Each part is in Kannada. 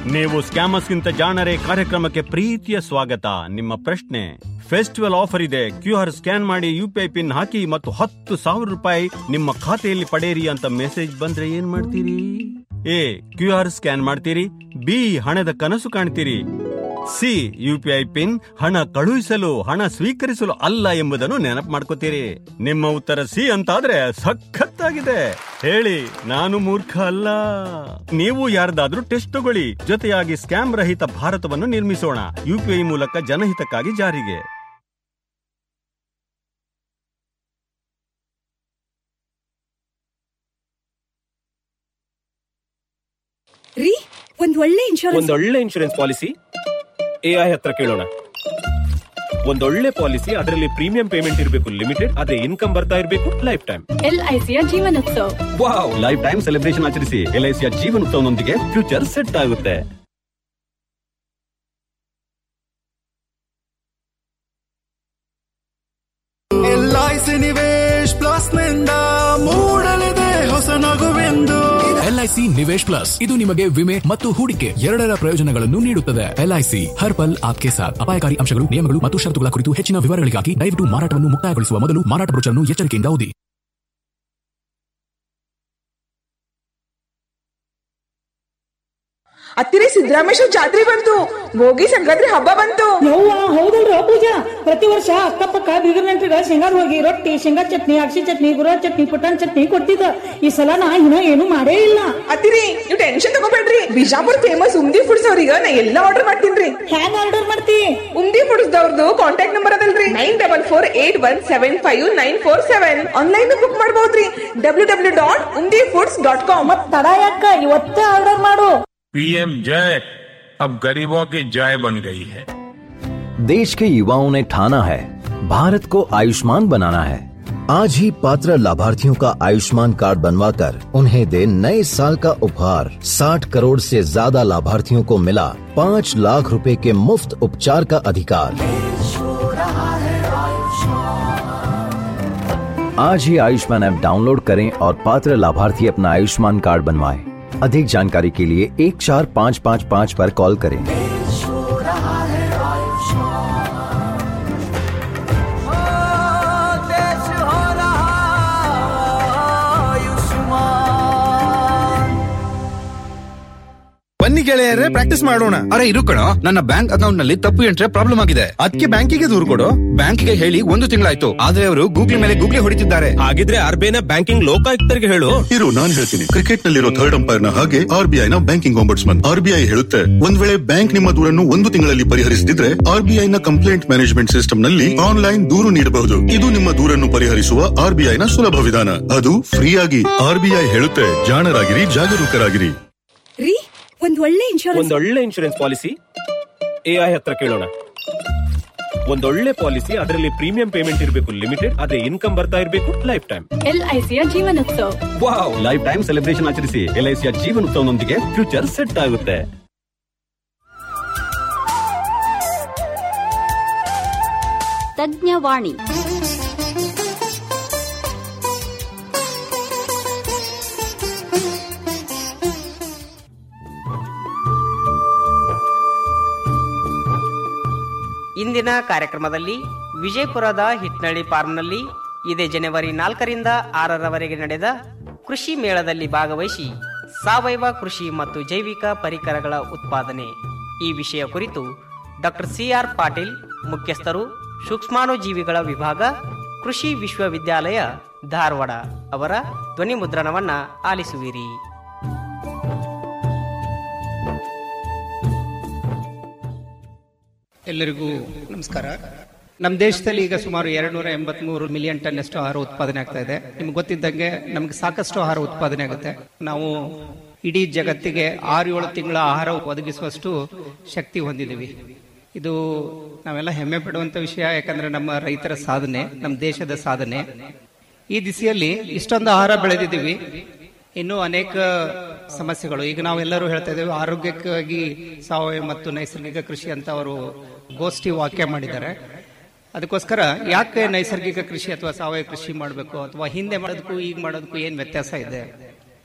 ನೀವು ಸ್ಕ್ಯಾಮರ್ಸ್ಗಿಂತ ಜಾಣರೇ ಕಾರ್ಯಕ್ರಮಕ್ಕೆ ಪ್ರೀತಿಯ ಸ್ವಾಗತ ನಿಮ್ಮ ಪ್ರಶ್ನೆ ಫೆಸ್ಟಿವಲ್ ಆಫರ್ ಇದೆ ಕ್ಯೂ ಆರ್ ಸ್ಕ್ಯಾನ್ ಮಾಡಿ ಯು ಪಿ ಐ ಪಿನ್ ಹಾಕಿ ಮತ್ತು ಹತ್ತು ಸಾವಿರ ರೂಪಾಯಿ ನಿಮ್ಮ ಖಾತೆಯಲ್ಲಿ ಪಡೆಯಿರಿ ಅಂತ ಮೆಸೇಜ್ ಬಂದ್ರೆ ಏನ್ ಮಾಡ್ತೀರಿ ಎ ಕ್ಯೂ ಆರ್ ಸ್ಕ್ಯಾನ್ ಮಾಡ್ತೀರಿ ಬಿ ಹಣದ ಕನಸು ಕಾಣ್ತೀರಿ C U P I pin ಹಣ ಕಳುಹಿಸಲು ಹಣ ಸ್ವೀಕರಿಸಲು ಅಲ್ಲ ಎಂಬುದನ್ನು ನೆನಪು ಮಾಡ್ಕೋತೀರಿ ನಿಮ್ಮ ಉತ್ತರ ಸಿ ಅಂತಾದ್ರೆ ಸಖತ್ತಾಗಿದೆ ಹೇಳಿ ನಾನು ಮೂರ್ಖ ಅಲ್ಲ ನೀವು ಯಾರ್ದಾದ್ರೂ ಟೆಸ್ಟ್ ತಗೊಳ್ಳಿ ಜೊತೆಯಾಗಿ ಸ್ಕ್ಯಾಮ್ ರಹಿತ ಭಾರತವನ್ನು ನಿರ್ಮಿಸೋಣ ಯುಪಿಐ ಮೂಲಕ ಜನಹಿತಕ್ಕಾಗಿ ಜಾರಿಗೆ ರೀ ಒಂದ್ ಒಳ್ಳೆ ಇನ್ಶೂರೆನ್ಸ್ ಒಂದೊಳ್ಳೆ ಇನ್ಶೂರೆನ್ಸ್ ಪಾಲಿಸಿ ಎಐ ಹತ್ರ ಕೇಳೋಣ ಒಂದೊಳ್ಳೆ ಪಾಲಿಸಿ ಅದರಲ್ಲಿ ಪ್ರೀಮಿಯಂ ಪೇಮೆಂಟ್ ಇರಬೇಕು ಲಿಮಿಟೆಡ್ ಅದೇ ಇನ್ಕಮ್ ಬರ್ತಾ ಇರಬೇಕು ಲೈಫ್ ಟೈಮ್ ಎಲ್ಐಸಿಯ Jeevanotsav wow lifetime celebration ಆಚರಿಸಿ ಎಲ್ಐಸಿಯ ಜೀವನೋತ್ಸವನೊಂದಿಗೆ ಫ್ಯೂಚರ್ ಸೆಟ್ ಆಗುತ್ತೆ ಎಲ್ಐಸಿ ನಿವೇಶ್ ಪ್ಲಸ್ ನಿಂದ ಮೂಡಲಿದೆ ಹೊಸ ನಗುವೆಂದು ಎಲ್ಐಸಿ ನಿವೇಶ್ ಪ್ಲಸ್ ಇದು ನಿಮಗೆ ವಿಮೆ ಮತ್ತು ಹೂಡಿಕೆ ಎರಡರ ಪ್ರಯೋಜನಗಳನ್ನು ನೀಡುತ್ತದೆ ಎಲ್ಐಸಿ ಹರ್ ಪಲ್ ಆಪ್ಕೆ ಸಾಥ್ ಅಪಾಯಕಾರಿ ಅಂಶಗಳು ನಿಯಮಗಳು ಮತ್ತು ಷರತ್ತುಗಳ ಕುರಿತು ಹೆಚ್ಚಿನ ವಿವರಗಳಿಗಾಗಿ ದಯವಿಟ್ಟು ಮಾರಾಟವನ್ನು ಮುಕ್ತಾಯಗೊಳಿಸುವ ಮೊದಲು ಮಾರಾಟ ಬ್ರೋಚರ್ನ್ನು ಎಚ್ಚರಿಕೆಯಿಂದ ಓದಿ ಹತ್ತಿರ ಸಿದ್ದರಾಮೇಶ್ವರ ಜಾತ್ರೆ ಬಂತು ಭೋಗಿ ಸಂಕ್ರಾಂತಿ ಹಬ್ಬ ಬಂತು ಯವ್ವ ಹೌದಲ್ರ ಪೂಜಾ ಪ್ರತಿ ವರ್ಷ ಅಕ್ಕಪಕ್ಕ ಬೀಗರ್ ನೆಂಟ್ರಿಗ ಶೇಂಗಾದ ಹೋಗಿ ರೊಟ್ಟಿ ಶೇಂಗಾ ಚಟ್ನಿ ಅಕ್ಷಿ ಚಟ್ನಿ ಗುರ ಚಟ್ನಿ ಪುಟಾಣಿ ಚಟ್ನಿ ಕೊಡ್ತಿದ್ದ ಈ ಸಲ ನಾ ಇನ್ನ ಏನು ಮಾಡೇ ಇಲ್ಲ ಅತ್ತಿರಿ ನೀವು ಟೆನ್ಷನ್ ತಗೋಬೇಡ್ರಿ ಬಿಜಾಪುರ್ ಫೇಮಸ್ ಉಮ್ದಿ ಫುಡ್ಸ್ ಅವ್ರಿಗೆ ನಾ ಎಲ್ಲ ಆರ್ಡರ್ ಮಾಡ್ತೀನ್ರಿ ಹ್ಯಾಂಗ ಆರ್ಡರ್ ಮಾಡ್ತಿ ಉಮ್ದಿ ಫುಡ್ಸ್ ದವ್ರದ್ದು ಕಾಂಟ್ಯಾಕ್ಟ್ ನಂಬರ್ ಅದಲ್ರಿ nine double four eight one seven five nine four seven online book ಮಾಡಬಹುದ್ರಿ W W dot Umdi foods dot com ಮತ್ ತಡ ಯಾಕ ಇವತ್ತೇ ಆರ್ಡರ್ ಮಾಡು पीएम जय अब गरीबों की जय बन गई है देश के युवाओं ने ठाना है भारत को आयुष्मान बनाना है आज ही पात्र लाभार्थियों का आयुष्मान कार्ड बनवाकर उन्हें दे नए साल का उपहार 60 करोड़ से ज्यादा लाभार्थियों को मिला पाँच लाख रुपए के मुफ्त उपचार का अधिकार आज ही आयुष्मान ऐप डाउनलोड करें और पात्र लाभार्थी अपना आयुष्मान कार्ड बनवाएं। अधिक जानकारी के लिए एक चार पाँच पाँच पाँच पर कॉल करें ಬನ್ನಿ ಗೆಳೆಯರೇ ಪ್ರಾಕ್ಟೀಸ್ ಮಾಡೋಣ ಅರೆ ಇರು ಕಣೋ ನನ್ನ ಬ್ಯಾಂಕ್ ಅಕೌಂಟ್ ನಲ್ಲಿ ತಪ್ಪು ಎಂಟ್ರೆ ಪ್ರಾಬ್ಲಮ್ ಆಗಿದೆ ಅದಕ್ಕೆ ಬ್ಯಾಂಕಿಗೆ ದೂರು ಕೊಡು ಬ್ಯಾಂಕಿಗೆ ಹೇಳಿ ಒಂದು ತಿಂಗಳಾಯ್ತು ಆದ್ರೆ ಅವರು ಗೂಗಲ್ ಮೇಲೆ ಗೂಗಲ್ ಹೊಡಿತಿದ್ದಾರೆ ಹಾಗಿದ್ರೆ ಆರ್ಬಿಐನ ಬ್ಯಾಂಕಿಂಗ್ ಲೋಕಾಯುಕ್ತರಿಗೆ ಹೇಳು ಇರು ನಾನ್ ಹೇಳ್ತೀನಿ ಕ್ರಿಕೆಟ್ ನಲ್ಲಿರೋ ಥರ್ಡ್ ಅಂಪೈರ್ ನ ಹಾಗೆ ಆರ್ಬಿಐ ನ ಬ್ಯಾಂಕಿಂಗ್ ಒಂಬಡ್ಸ್ಮನ್ ಆರ್ಬಿಐ ಹೇಳುತ್ತೆ ಒಂದ್ ವೇಳೆ ಬ್ಯಾಂಕ್ ನಿಮ್ಮ ದೂರನ್ನು ಒಂದು ತಿಂಗಳಲ್ಲಿ ಪರಿಹರಿಸದಿದ್ರೆ ಆರ್ಬಿಐ ನ ಕಂಪ್ಲೇಂಟ್ ಮ್ಯಾನೇಜ್ಮೆಂಟ್ ಸಿಸ್ಟಮ್ ನಲ್ಲಿ ಆನ್ಲೈನ್ ದೂರು ನೀಡಬಹುದು ಇದು ನಿಮ್ಮ ದೂರನ್ನು ಪರಿಹರಿಸುವ ಆರ್ಬಿಐ ನ ಸುಲಭ ವಿಧಾನ ಅದು ಫ್ರೀ ಆಗಿ ಆರ್ಬಿಐ ಹೇಳುತ್ತೆ ಜಾಣರಾಗಿರಿ ಜಾಗರೂಕರಾಗಿರಿ ರೀ ಒಂದ್ ಒಳ್ಳೆ ಇನ್ಶೂರೆನ್ಸ್ ಒಂದೊಳ್ಳೆ ಇನ್ಶೂರೆನ್ಸ್ ಪಾಲಿಸಿ ಎಐ ಹತ್ರ ಕೇಳೋಣ ಒಂದೊಳ್ಳೆ ಪಾಲಿಸಿ ಅದರಲ್ಲಿ ಪ್ರೀಮಿಯಂ ಪೇಮೆಂಟ್ ಇರಬೇಕು ಲಿಮಿಟೆಡ್ ಅದೇ ಇನ್ಕಮ್ ಬರ್ತಾ ಇರಬೇಕು ಲೈಫ್ ಟೈಮ್ ಎಲ್ಐಸಿಯ Jeevanotsav wow lifetime celebration ಆಚರಿಸಿ ಎಲ್ಐಸಿಯ ಜೀವನೋತ್ಸವನೊಂದಿಗೆ ಫ್ಯೂಚರ್ ಸೆಟ್ ಆಗುತ್ತೆ ತಜ್ಞವಾಣಿ ಇಂದಿನ ಕಾರ್ಯಕ್ರಮದಲ್ಲಿ ವಿಜಯಪುರದ ಹಿಟ್ನಳ್ಳಿ ಫಾರ್ಮ್ನಲ್ಲಿ ಇದೇ ಜನವರಿ ನಾಲ್ಕರಿಂದ ಆರರವರೆಗೆ ನಡೆದ ಕೃಷಿ ಮೇಳದಲ್ಲಿ ಭಾಗವಹಿಸಿ ಸಾವಯವ ಕೃಷಿ ಮತ್ತು ಜೈವಿಕ ಪರಿಕರಗಳ ಉತ್ಪಾದನೆ ಈ ವಿಷಯ ಕುರಿತು ಡಾಕ್ಟರ್ ಸಿಆರ್ ಪಾಟೀಲ್ ಮುಖ್ಯಸ್ಥರು ಸೂಕ್ಷ್ಮಾಣುಜೀವಿಗಳ ವಿಭಾಗ ಕೃಷಿ ವಿಶ್ವವಿದ್ಯಾಲಯ ಧಾರವಾಡ ಅವರ ಧ್ವನಿ ಮುದ್ರಣವನ್ನ ಆಲಿಸುವಿರಿ ಎಲ್ಲರಿಗೂ ನಮಸ್ಕಾರ ನಮ್ಮ ದೇಶದಲ್ಲಿ ಈಗ ಸುಮಾರು ಎರಡು ನೂರ ಎಂಬತ್ಮೂರು ಮಿಲಿಯನ್ ಟನ್ ಅಷ್ಟು ಆಹಾರ ಉತ್ಪಾದನೆ ಆಗ್ತಾ ಇದೆ ನಿಮ್ಗೆ ಗೊತ್ತಿದ್ದಂಗೆ ನಮ್ಗೆ ಸಾಕಷ್ಟು ಆಹಾರ ಉತ್ಪಾದನೆ ಆಗುತ್ತೆ ನಾವು ಇಡೀ ಜಗತ್ತಿಗೆ ಆರು ಏಳು ತಿಂಗಳ ಆಹಾರ ಒದಗಿಸುವಷ್ಟು ಶಕ್ತಿ ಹೊಂದಿದ್ದೀವಿ ಇದು ನಾವೆಲ್ಲ ಹೆಮ್ಮೆ ಪಡುವಂತ ವಿಷಯ ಯಾಕಂದ್ರೆ ನಮ್ಮ ರೈತರ ಸಾಧನೆ ನಮ್ಮ ದೇಶದ ಸಾಧನೆ ಈ ದಿಸೆಯಲ್ಲಿ ಇಷ್ಟೊಂದು ಆಹಾರ ಬೆಳೆದಿದ್ದೀವಿ ಇನ್ನೂ ಅನೇಕ ಸಮಸ್ಯೆಗಳು ಈಗ ನಾವೆಲ್ಲರೂ ಹೇಳ್ತಾ ಇದ್ದೇವೆ ಆರೋಗ್ಯಕ್ಕಾಗಿ ಸಾವಯವ ಮತ್ತು ನೈಸರ್ಗಿಕ ಕೃಷಿ ಅಂತ ಅವರು ಗೋಷ್ಠಿ ವಾಕ್ಯ ಮಾಡಿದ್ದಾರೆ ಅದಕ್ಕೋಸ್ಕರ ಯಾಕೆ ನೈಸರ್ಗಿಕ ಕೃಷಿ ಅಥವಾ ಸಾವಯವ ಕೃಷಿ ಮಾಡಬೇಕು ಅಥವಾ ಹಿಂದೆ ಮಾಡೋದಕ್ಕೂ ಈಗ ಮಾಡೋದಕ್ಕೂ ಏನು ವ್ಯತ್ಯಾಸ ಇದೆ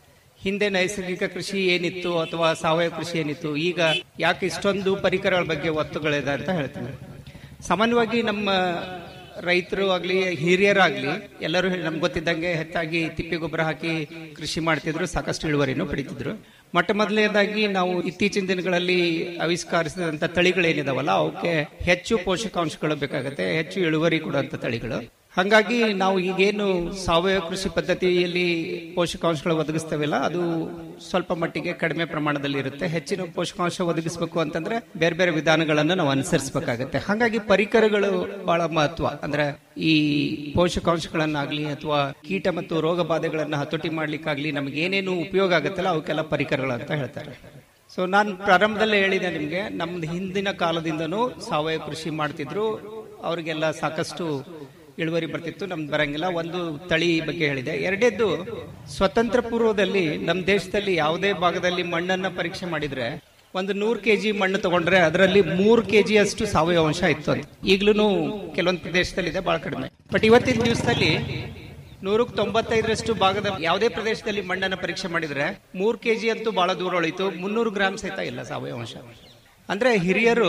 ಹಿಂದೆ ನೈಸರ್ಗಿಕ ಕೃಷಿ ಏನಿತ್ತು ಅಥವಾ ಸಾವಯವ ಕೃಷಿ ಏನಿತ್ತು ಈಗ ಯಾಕೆ ಇಷ್ಟೊಂದು ಪರಿಕರಗಳ ಬಗ್ಗೆ ಒತ್ತುಗಳಿದೆ ಅಂತ ಹೇಳ್ತೀನಿ ಸಾಮಾನ್ಯವಾಗಿ ನಮ್ಮ ರೈತರು ಆಗ್ಲಿ ಹಿರಿಯರಾಗ್ಲಿ ಎಲ್ಲರೂ ನಮ್ಗೆ ಗೊತ್ತಿದ್ದಂಗೆ ಹೆಚ್ಚಾಗಿ ತಿಪ್ಪಿ ಗೊಬ್ಬರ ಹಾಕಿ ಕೃಷಿ ಮಾಡ್ತಿದ್ರು ಸಾಕಷ್ಟು ಇಳುವರಿನೂ ಪಡಿತಿದ್ರು ಮೊಟ್ಟ ಮೊದಲನೇದಾಗಿ ನಾವು ಇತ್ತೀಚಿನ ದಿನಗಳಲ್ಲಿ ಆವಿಷ್ಕರಿಸಿದಂತ ತಳಿಗಳೇನಿದಾವಲ್ಲ ಅವಕ್ಕೆ ಹೆಚ್ಚು ಪೋಷಕಾಂಶಗಳು ಬೇಕಾಗುತ್ತೆ ಹೆಚ್ಚು ಇಳುವರಿ ಕೊಡುವಂತ ತಳಿಗಳು ಹಾಗಾಗಿ ನಾವು ಈಗೇನು ಸಾವಯವ ಕೃಷಿ ಪದ್ಧತಿಯಲ್ಲಿ ಪೋಷಕಾಂಶಗಳು ಒದಗಿಸ್ತೇವಲ್ಲ ಅದು ಸ್ವಲ್ಪ ಮಟ್ಟಿಗೆ ಕಡಿಮೆ ಪ್ರಮಾಣದಲ್ಲಿ ಇರುತ್ತೆ ಹೆಚ್ಚಿನ ಪೋಷಕಾಂಶ ಒದಗಿಸಬೇಕು ಅಂತಂದ್ರೆ ಬೇರೆ ಬೇರೆ ವಿಧಾನಗಳನ್ನ ನಾವು ಅನುಸರಿಸಬೇಕಾಗತ್ತೆ ಹಾಗಾಗಿ ಪರಿಕರಗಳು ಬಹಳ ಮಹತ್ವ ಅಂದ್ರೆ ಈ ಪೋಷಕಾಂಶಗಳನ್ನಾಗ್ಲಿ ಅಥವಾ ಕೀಟ ಮತ್ತು ರೋಗ ಬಾಧೆಗಳನ್ನ ಹತೋಟಿ ಮಾಡ್ಲಿಕ್ಕಾಗ್ಲಿ ನಮ್ಗೆ ಏನೇನು ಉಪಯೋಗ ಆಗುತ್ತಲ್ಲ ಅವಕ್ಕೆಲ್ಲ ಪರಿಕರಗಳು ಅಂತ ಹೇಳ್ತಾರೆ ಸೊ ನಾನು ಪ್ರಾರಂಭದಲ್ಲೇ ಹೇಳಿದೆ ನಿಮ್ಗೆ ನಮ್ದು ಹಿಂದಿನ ಕಾಲದಿಂದನೂ ಸಾವಯವ ಕೃಷಿ ಮಾಡ್ತಿದ್ರು ಅವ್ರಿಗೆಲ್ಲ ಸಾಕಷ್ಟು ಇಳುವರಿ ಬರ್ತಿತ್ತು ನಮ್ದು ಬರಂಗಿಲ್ಲ ಒಂದು ತಳಿ ಬಗ್ಗೆ ಹೇಳಿದೆ ಎರಡೇದ್ದು ಸ್ವತಂತ್ರ ಪೂರ್ವದಲ್ಲಿ ನಮ್ಮ ದೇಶದಲ್ಲಿ ಯಾವುದೇ ಭಾಗದಲ್ಲಿ ಮಣ್ಣನ್ನ ಪರೀಕ್ಷೆ ಮಾಡಿದ್ರೆ ಒಂದು ನೂರು ಕೆಜಿ ಮಣ್ಣು ತಗೊಂಡ್ರೆ ಅದರಲ್ಲಿ ಮೂರು ಕೆಜಿ ಅಷ್ಟು ಸಾವಯವ ಅಂಶ ಇತ್ತು ಅಂತ ಈಗ್ಲೂ ಕೆಲವೊಂದು ಪ್ರದೇಶದಲ್ಲಿ ಇದೆ ಬಹಳ ಕಡಿಮೆ ಬಟ್ ಇವತ್ತಿನ ದಿವಸದಲ್ಲಿ ನೂರಕ್ಕೆ ತೊಂಬತ್ತೈದರಷ್ಟು ಭಾಗದ ಯಾವುದೇ ಪ್ರದೇಶದಲ್ಲಿ ಮಣ್ಣನ್ನ ಪರೀಕ್ಷೆ ಮಾಡಿದ್ರೆ ಮೂರು ಕೆಜಿ ಅಂತೂ ಬಹಳ ದೂರ ಉಳಿತು ಮುನ್ನೂರು ಗ್ರಾಮ್ ಸಹಿತ ಇಲ್ಲ ಸಾವಯವ ಅಂಶ ಅಂದ್ರೆ ಹಿರಿಯರು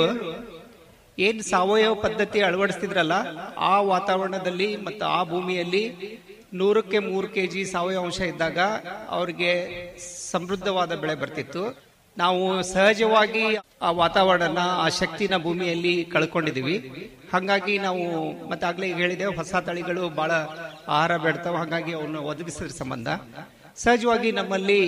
ಏನ್ ಸಾವಯವ ಪದ್ಧತಿ ಅಳವಡಿಸ್ತಿದ್ರಲ್ಲ ಆ ವಾತಾವರಣದಲ್ಲಿ ಮತ್ತು ಆ ಭೂಮಿಯಲ್ಲಿ ನೂರಕ್ಕೆ ಮೂರು ಕೆಜಿ ಸಾವಯವ ಅಂಶ ಇದ್ದಾಗ ಅವ್ರಿಗೆ ಸಮೃದ್ಧವಾದ ಬೆಳೆ ಬರ್ತಿತ್ತು ನಾವು ಸಹಜವಾಗಿ ಆ ವಾತಾವರಣ ಆ ಶಕ್ತಿನ ಭೂಮಿಯಲ್ಲಿ ಕಳ್ಕೊಂಡಿದೀವಿ ಹಾಗಾಗಿ ನಾವು ಮತ್ತೆ ಆಗ್ಲೇ ಈಗ ಹೇಳಿದೆ ಹೊಸ ತಳಿಗಳು ಬಹಳ ಆಹಾರ ಬೇಡ್ತಾವ ಹಾಗಾಗಿ ಅವನ್ನ ಒದಗಿಸಿದ್ರ ಸಂಬಂಧ ಸಹಜವಾಗಿ ನಮ್ಮಲ್ಲಿ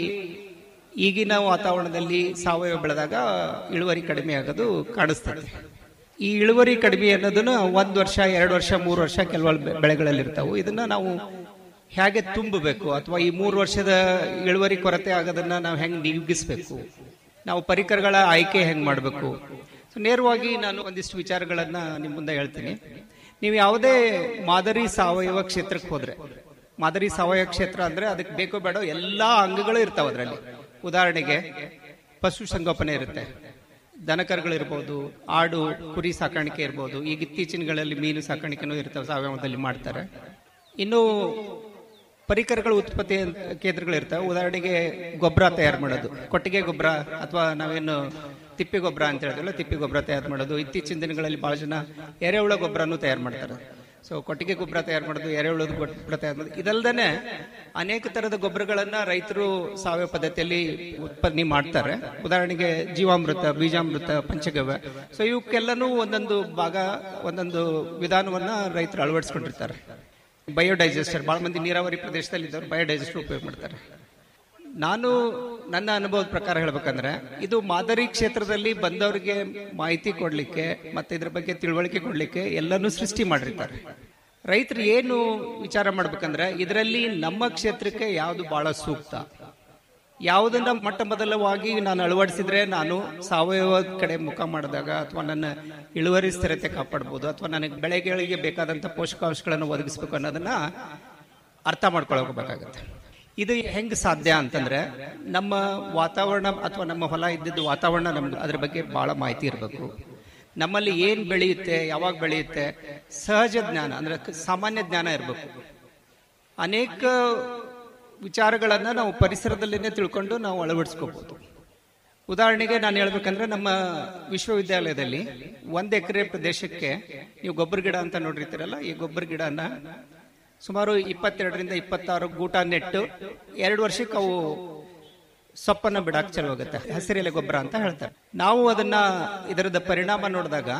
ಈಗಿನ ವಾತಾವರಣದಲ್ಲಿ ಸಾವಯವ ಬೆಳೆದಾಗ ಇಳುವರಿ ಕಡಿಮೆ ಆಗೋದು ಕಾಣಿಸ್ತದೆ ಈ ಇಳುವರಿ ಕಡಿಮೆ ಅನ್ನೋದನ್ನ ಒಂದ್ ವರ್ಷ ಎರಡು ವರ್ಷ ಮೂರು ವರ್ಷ ಕೆಲವು ಬೆಳೆಗಳಲ್ಲಿ ಇರ್ತಾವು ಇದನ್ನ ನಾವು ಹೇಗೆ ತುಂಬಬೇಕು ಅಥವಾ ಈ ಮೂರು ವರ್ಷದ ಇಳುವರಿ ಕೊರತೆ ಆಗೋದನ್ನ ನಾವು ಹೆಂಗ್ ನೀಗಿಸ್ಬೇಕು ನಾವು ಪರಿಕರಗಳ ಆಯ್ಕೆ ಹೆಂಗ್ ಮಾಡಬೇಕು ಸೊ ನೇರವಾಗಿ ನಾನು ಒಂದಿಷ್ಟು ವಿಚಾರಗಳನ್ನ ನಿಮ್ ಮುಂದೆ ಹೇಳ್ತೀನಿ ನೀವು ಯಾವುದೇ ಮಾದರಿ ಸಾವಯವ ಕ್ಷೇತ್ರಕ್ಕೆ ಹೋದ್ರೆ ಮಾದರಿ ಸಾವಯವ ಕ್ಷೇತ್ರ ಅಂದ್ರೆ ಅದಕ್ಕೆ ಬೇಕೋ ಬೇಡ ಎಲ್ಲಾ ಅಂಗಗಳು ಇರ್ತಾವ ಅದರಲ್ಲಿ ಉದಾಹರಣೆಗೆ ಪಶು ಸಂಗೋಪನೆ ಇರುತ್ತೆ ದನಕರುಗಳಿರ್ಬೋದು ಆಡು ಕುರಿ ಸಾಕಾಣಿಕೆ ಇರ್ಬೋದು ಈಗ ಇತ್ತೀಚಿನಗಳಲ್ಲಿ ಮೀನು ಸಾಕಾಣಿಕೆನೂ ಇರ್ತಾವೆ ಸಾವಯವದಲ್ಲಿ ಮಾಡ್ತಾರೆ ಇನ್ನು ಪರಿಕರಗಳ ಉತ್ಪತ್ತಿ ಕೇಂದ್ರಗಳು ಇರ್ತವೆ ಉದಾಹರಣೆಗೆ ಗೊಬ್ಬರ ತಯಾರು ಮಾಡೋದು ಕೊಟ್ಟಿಗೆ ಗೊಬ್ಬರ ಅಥವಾ ನಾವೇನು ತಿಪ್ಪಿ ಗೊಬ್ಬರ ಅಂತ ಹೇಳಿದ್ವಲ್ಲ ತಿಪ್ಪಿ ಗೊಬ್ಬರ ತಯಾರು ಮಾಡೋದು ಇತ್ತೀಚಿನ ದಿನಗಳಲ್ಲಿ ಬಹಳ ಜನ ಎರೆಹುಳ ಗೊಬ್ಬರನು ತಯಾರು ಮಾಡ್ತಾರೆ ಸೊ ಕೊಟ್ಟಿಗೆ ಗೊಬ್ಬರ ತಯಾರು ಮಾಡೋದು ಎರೆಹುಳದ ಗೊಬ್ಬರ ತಯಾರು ಮಾಡೋದು ಇದಲ್ದೇನೆ ಅನೇಕ ತರದ ಗೊಬ್ಬರಗಳನ್ನ ರೈತರು ಸಾವಯವ ಪದ್ಧತಿಯಲ್ಲಿ ಉತ್ಪತ್ತಿ ಮಾಡ್ತಾರೆ ಉದಾಹರಣೆಗೆ ಜೀವಾಮೃತ ಬೀಜಾಮೃತ ಪಂಚಗವ್ಯ ಸೊ ಇವಕ್ಕೆಲ್ಲನೂ ಒಂದೊಂದು ಭಾಗ ಒಂದೊಂದು ವಿಧಾನವನ್ನ ರೈತರು ಅಳವಡಿಸ್ಕೊಂಡಿರ್ತಾರೆ ಬಯೋಡೈಜೆಸ್ಟರ್ ಬಹಳ ಮಂದಿ ನೀರಾವರಿ ಪ್ರದೇಶದಲ್ಲಿ ಇದ್ದವರು ಬಯೋಡೈಜೆಸ್ಟರ್ ಉಪಯೋಗ ಮಾಡ್ತಾರೆ ನಾನು ನನ್ನ ಅನುಭವದ ಪ್ರಕಾರ ಹೇಳ್ಬೇಕಂದ್ರೆ ಇದು ಮಾದರಿ ಕ್ಷೇತ್ರದಲ್ಲಿ ಬಂದವರಿಗೆ ಮಾಹಿತಿ ಕೊಡ್ಲಿಕ್ಕೆ ಮತ್ತೆ ಇದ್ರ ಬಗ್ಗೆ ತಿಳುವಳಿಕೆ ಕೊಡ್ಲಿಕ್ಕೆ ಎಲ್ಲನೂ ಸೃಷ್ಟಿ ಮಾಡಿರ್ತಾರೆ ರೈತರು ಏನು ವಿಚಾರ ಮಾಡ್ಬೇಕಂದ್ರೆ ಇದರಲ್ಲಿ ನಮ್ಮ ಕ್ಷೇತ್ರಕ್ಕೆ ಯಾವುದು ಬಹಳ ಸೂಕ್ತ ಯಾವುದನ್ನ ಮೊಟ್ಟ ಮೊದಲವಾಗಿ ನಾನು ಅಳವಡಿಸಿದ್ರೆ ನಾನು ಸಾವಯವ ಕಡೆ ಮುಖ ಮಾಡಿದಾಗ ಅಥವಾ ನನ್ನ ಇಳುವರಿ ಸ್ಥಿರತೆ ಕಾಪಾಡ್ಬೋದು ಅಥವಾ ನನಗೆ ಬೆಳೆಗಳಿಗೆ ಬೇಕಾದಂತ ಪೋಷಕಾಂಶಗಳನ್ನು ಒದಗಿಸಬೇಕು ಅನ್ನೋದನ್ನ ಅರ್ಥ ಮಾಡ್ಕೊಳ್ಬೇಕಾಗತ್ತೆ ಇದು ಹೆಂಗ್ ಸಾಧ್ಯ ಅಂತಂದ್ರೆ ನಮ್ಮ ವಾತಾವರಣ ಅಥವಾ ನಮ್ಮ ಹೊಲ ಇದ್ದಿದ್ದು ವಾತಾವರಣ ನಮ್ಗೆ ಅದ್ರ ಬಗ್ಗೆ ಬಹಳ ಮಾಹಿತಿ ಇರಬೇಕು ನಮ್ಮಲ್ಲಿ ಏನ್ ಬೆಳೆಯುತ್ತೆ ಯಾವಾಗ ಬೆಳೆಯುತ್ತೆ ಸಹಜ ಜ್ಞಾನ ಅಂದ್ರೆ ಸಾಮಾನ್ಯ ಜ್ಞಾನ ಇರಬೇಕು ಅನೇಕ ವಿಚಾರಗಳನ್ನ ನಾವು ಪರಿಸರದಲ್ಲೇನೆ ತಿಳ್ಕೊಂಡು ನಾವು ಅಳವಡಿಸ್ಕೋಬಹುದು ಉದಾಹರಣೆಗೆ ನಾನು ಹೇಳ್ಬೇಕಂದ್ರೆ ನಮ್ಮ ವಿಶ್ವವಿದ್ಯಾಲಯದಲ್ಲಿ ಒಂದ್ ಎಕರೆ ಪ್ರದೇಶಕ್ಕೆ ನೀವು ಗೊಬ್ಬರ ಗಿಡ ಅಂತ ನೋಡಿರ್ತೀರಲ್ಲ ಈ ಗೊಬ್ಬರ ಗಿಡನ ಸುಮಾರು ಇಪ್ಪತ್ತೆರಡರಿಂದ ಇಪ್ಪತ್ತಾರು ಗೂಟ ನೆಟ್ಟು ಎರಡು ವರ್ಷಕ್ಕೆ ಅವು ಸೊಪ್ಪನ್ನ ಬಿಡಾಕ್ ಚಲೋ ಆಗುತ್ತೆ ಹಸಿರೆಲೆ ಗೊಬ್ಬರ ಅಂತ ಹೇಳ್ತಾರೆ ನಾವು ಅದನ್ನ ಇದರದ ಪರಿಣಾಮ ನೋಡಿದಾಗ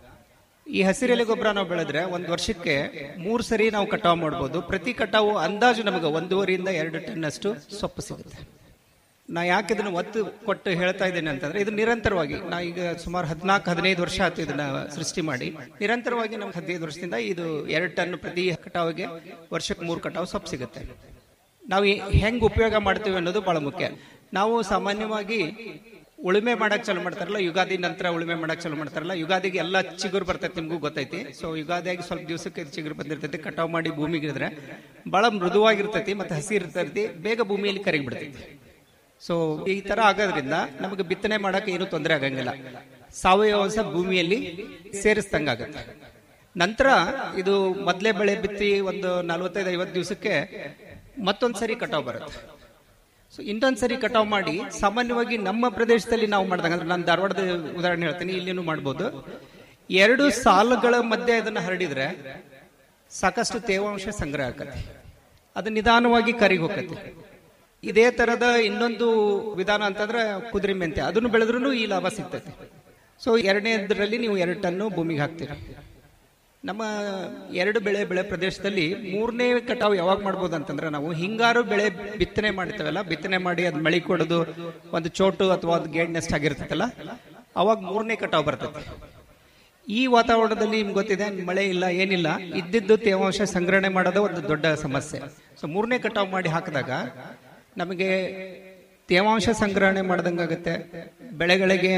ಈ ಹಸಿರೆಲೆ ಗೊಬ್ಬರ ನಾವು ಬೆಳೆದ್ರೆ ಒಂದ್ ವರ್ಷಕ್ಕೆ ಮೂರ್ ಸರಿ ನಾವು ಕಟಾವು ಮಾಡ್ಬೋದು ಪ್ರತಿ ಕಟಾವು ಅಂದಾಜು ನಮಗೆ ಒಂದೂವರೆಯಿಂದ ಎರಡು ಟನ್ ಅಷ್ಟು ಸೊಪ್ಪು ಸಿಗುತ್ತೆ ನಾ ಯಾಕೆ ಇದನ್ನ ಒತ್ತು ಕೊಟ್ಟು ಹೇಳ್ತಾ ಇದ್ದೇನೆ ಅಂತಂದ್ರೆ ಇದು ನಿರಂತರವಾಗಿ ನಾ ಈಗ ಸುಮಾರು ಹದಿನಾಲ್ಕು ಹದಿನೈದು ವರ್ಷ ಆಯ್ತು ಇದನ್ನ ಸೃಷ್ಟಿ ಮಾಡಿ ನಿರಂತರವಾಗಿ ನಮ್ಗೆ ಹದಿನೈದು ವರ್ಷದಿಂದ ಇದು ಎರಡು ಟನ್ ಪ್ರತಿ ಕಟಾವಿಗೆ ವರ್ಷಕ್ಕೆ ಮೂರು ಕಟಾವು ಸೊಪ್ಪು ಸಿಗುತ್ತೆ ನಾವು ಹೆಂಗ್ ಉಪಯೋಗ ಮಾಡ್ತೀವಿ ಅನ್ನೋದು ಬಹಳ ಮುಖ್ಯ ನಾವು ಸಾಮಾನ್ಯವಾಗಿ ಉಳುಮೆ ಮಾಡಕ್ ಚಾಲು ಮಾಡ್ತಾರಲ್ಲ ಯುಗಾದಿ ನಂತರ ಉಳುಮೆ ಮಾಡಕ್ ಚಾಲು ಮಾಡ್ತಾರಲ್ಲ ಯುಗಾದಿಗೆ ಎಲ್ಲ ಚಿಗುರು ಬರ್ತೈತಿ ನಿಮ್ಗೂ ಗೊತ್ತೈತಿ ಸೊ ಯುಗಾದಿಯಾಗಿ ಸ್ವಲ್ಪ ದಿವಸಕ್ಕೆ ಚಿಗುರು ಬಂದಿರ್ತೈತಿ ಕಟಾವ್ ಮಾಡಿ ಭೂಮಿಗೆ ಇಳಿದ್ರೆ ಬಹಳ ಮೃದುವಾಗಿರ್ತೈತಿ ಮತ್ತೆ ಹಸಿ ಇರ್ತೈತಿ ಬೇಗ ಭೂಮಿಯಲ್ಲಿ ಕರಗಿ ಬಿಡ್ತೈತಿ ಸೊ ಈ ತರ ಆಗೋದ್ರಿಂದ ನಮಗೆ ಬಿತ್ತನೆ ಮಾಡಕ್ ಏನು ತೊಂದರೆ ಆಗಂಗಿಲ್ಲ ಸಾವಯವ ಅಂಶ ಭೂಮಿಯಲ್ಲಿ ಸೇರಿಸ್ದಂಗಾಗತ್ತೆ ನಂತರ ಇದು ಮೊದಲೇ ಬೆಳೆ ಬಿತ್ತಿ ಒಂದು ನಲವತ್ತೈದು ಐವತ್ತು ದಿವಸಕ್ಕೆ ಮತ್ತೊಂದ್ಸರಿ ಕಟಾವ್ ಬರುತ್ತೆ ಸೊ ಇನ್ನೊಂದ್ಸರಿ ಕಟಾವ್ ಮಾಡಿ ಸಾಮಾನ್ಯವಾಗಿ ನಮ್ಮ ಪ್ರದೇಶದಲ್ಲಿ ನಾವು ಮಾಡಿದಾಗ ಅಂದ್ರೆ ನಾನು ಧಾರವಾಡದ ಉದಾಹರಣೆ ಹೇಳ್ತೀನಿ ಇಲ್ಲಿನೂ ಮಾಡ್ಬೋದು ಎರಡು ಸಾಲುಗಳ ಮಧ್ಯೆ ಅದನ್ನ ಹರಡಿದ್ರೆ ಸಾಕಷ್ಟು ತೇವಾಂಶ ಸಂಗ್ರಹ ಆಕತಿ ಅದು ನಿಧಾನವಾಗಿ ಕರಿಗ್ ಹೋಗತ್ತೆ ಇದೇ ತರದ ಇನ್ನೊಂದು ವಿಧಾನ ಅಂತಂದ್ರೆ ಕುದುರೆ ಮೆಂತೆ ಅದನ್ನು ಬೆಳೆದ್ರೂ ಈ ಲಾಭ ಸಿಗ್ತೈತಿ ಸೊ ಎರಡನೇದ್ರಲ್ಲಿ ನೀವು ಎರಡು ಟನ್ನು ಭೂಮಿಗೆ ಹಾಕ್ತೀರಿ ನಮ್ಮ ಎರಡು ಬೆಳೆ ಬೆಳೆ ಪ್ರದೇಶದಲ್ಲಿ ಮೂರನೇ ಕಟಾವು ಯಾವಾಗ ಮಾಡ್ಬೋದು ಅಂತಂದ್ರೆ ನಾವು ಹಿಂಗಾರು ಬೆಳೆ ಬಿತ್ತನೆ ಮಾಡ್ತೇವಲ್ಲ ಬಿತ್ತನೆ ಮಾಡಿ ಅದು ಮಳಿ ಕೊಡೋದು ಒಂದು ಚೋಟು ಅಥವಾ ಒಂದು ಗೇಡ್ ನೆಸ್ಟ್ ಆಗಿರ್ತೈತಲ್ಲ ಅವಾಗ ಮೂರನೇ ಕಟಾವು ಬರ್ತೈತೆ ಈ ವಾತಾವರಣದಲ್ಲಿ ನಿಮ್ಗೆ ಗೊತ್ತಿದೆ ಮಳೆ ಇಲ್ಲ ಏನಿಲ್ಲ ಇದ್ದಿದ್ದು ತೇವಾಂಶ ಸಂಗ್ರಹಣೆ ಮಾಡೋದು ಒಂದು ದೊಡ್ಡ ಸಮಸ್ಯೆ ಸೊ ಮೂರನೇ ಕಟಾವು ಮಾಡಿ ಹಾಕಿದಾಗ ನಮಗೆ ತೇವಾಂಶ ಸಂಗ್ರಹಣೆ ಮಾಡ್ದಂಗಾಗುತ್ತೆ ಬೆಳೆಗಳಿಗೆ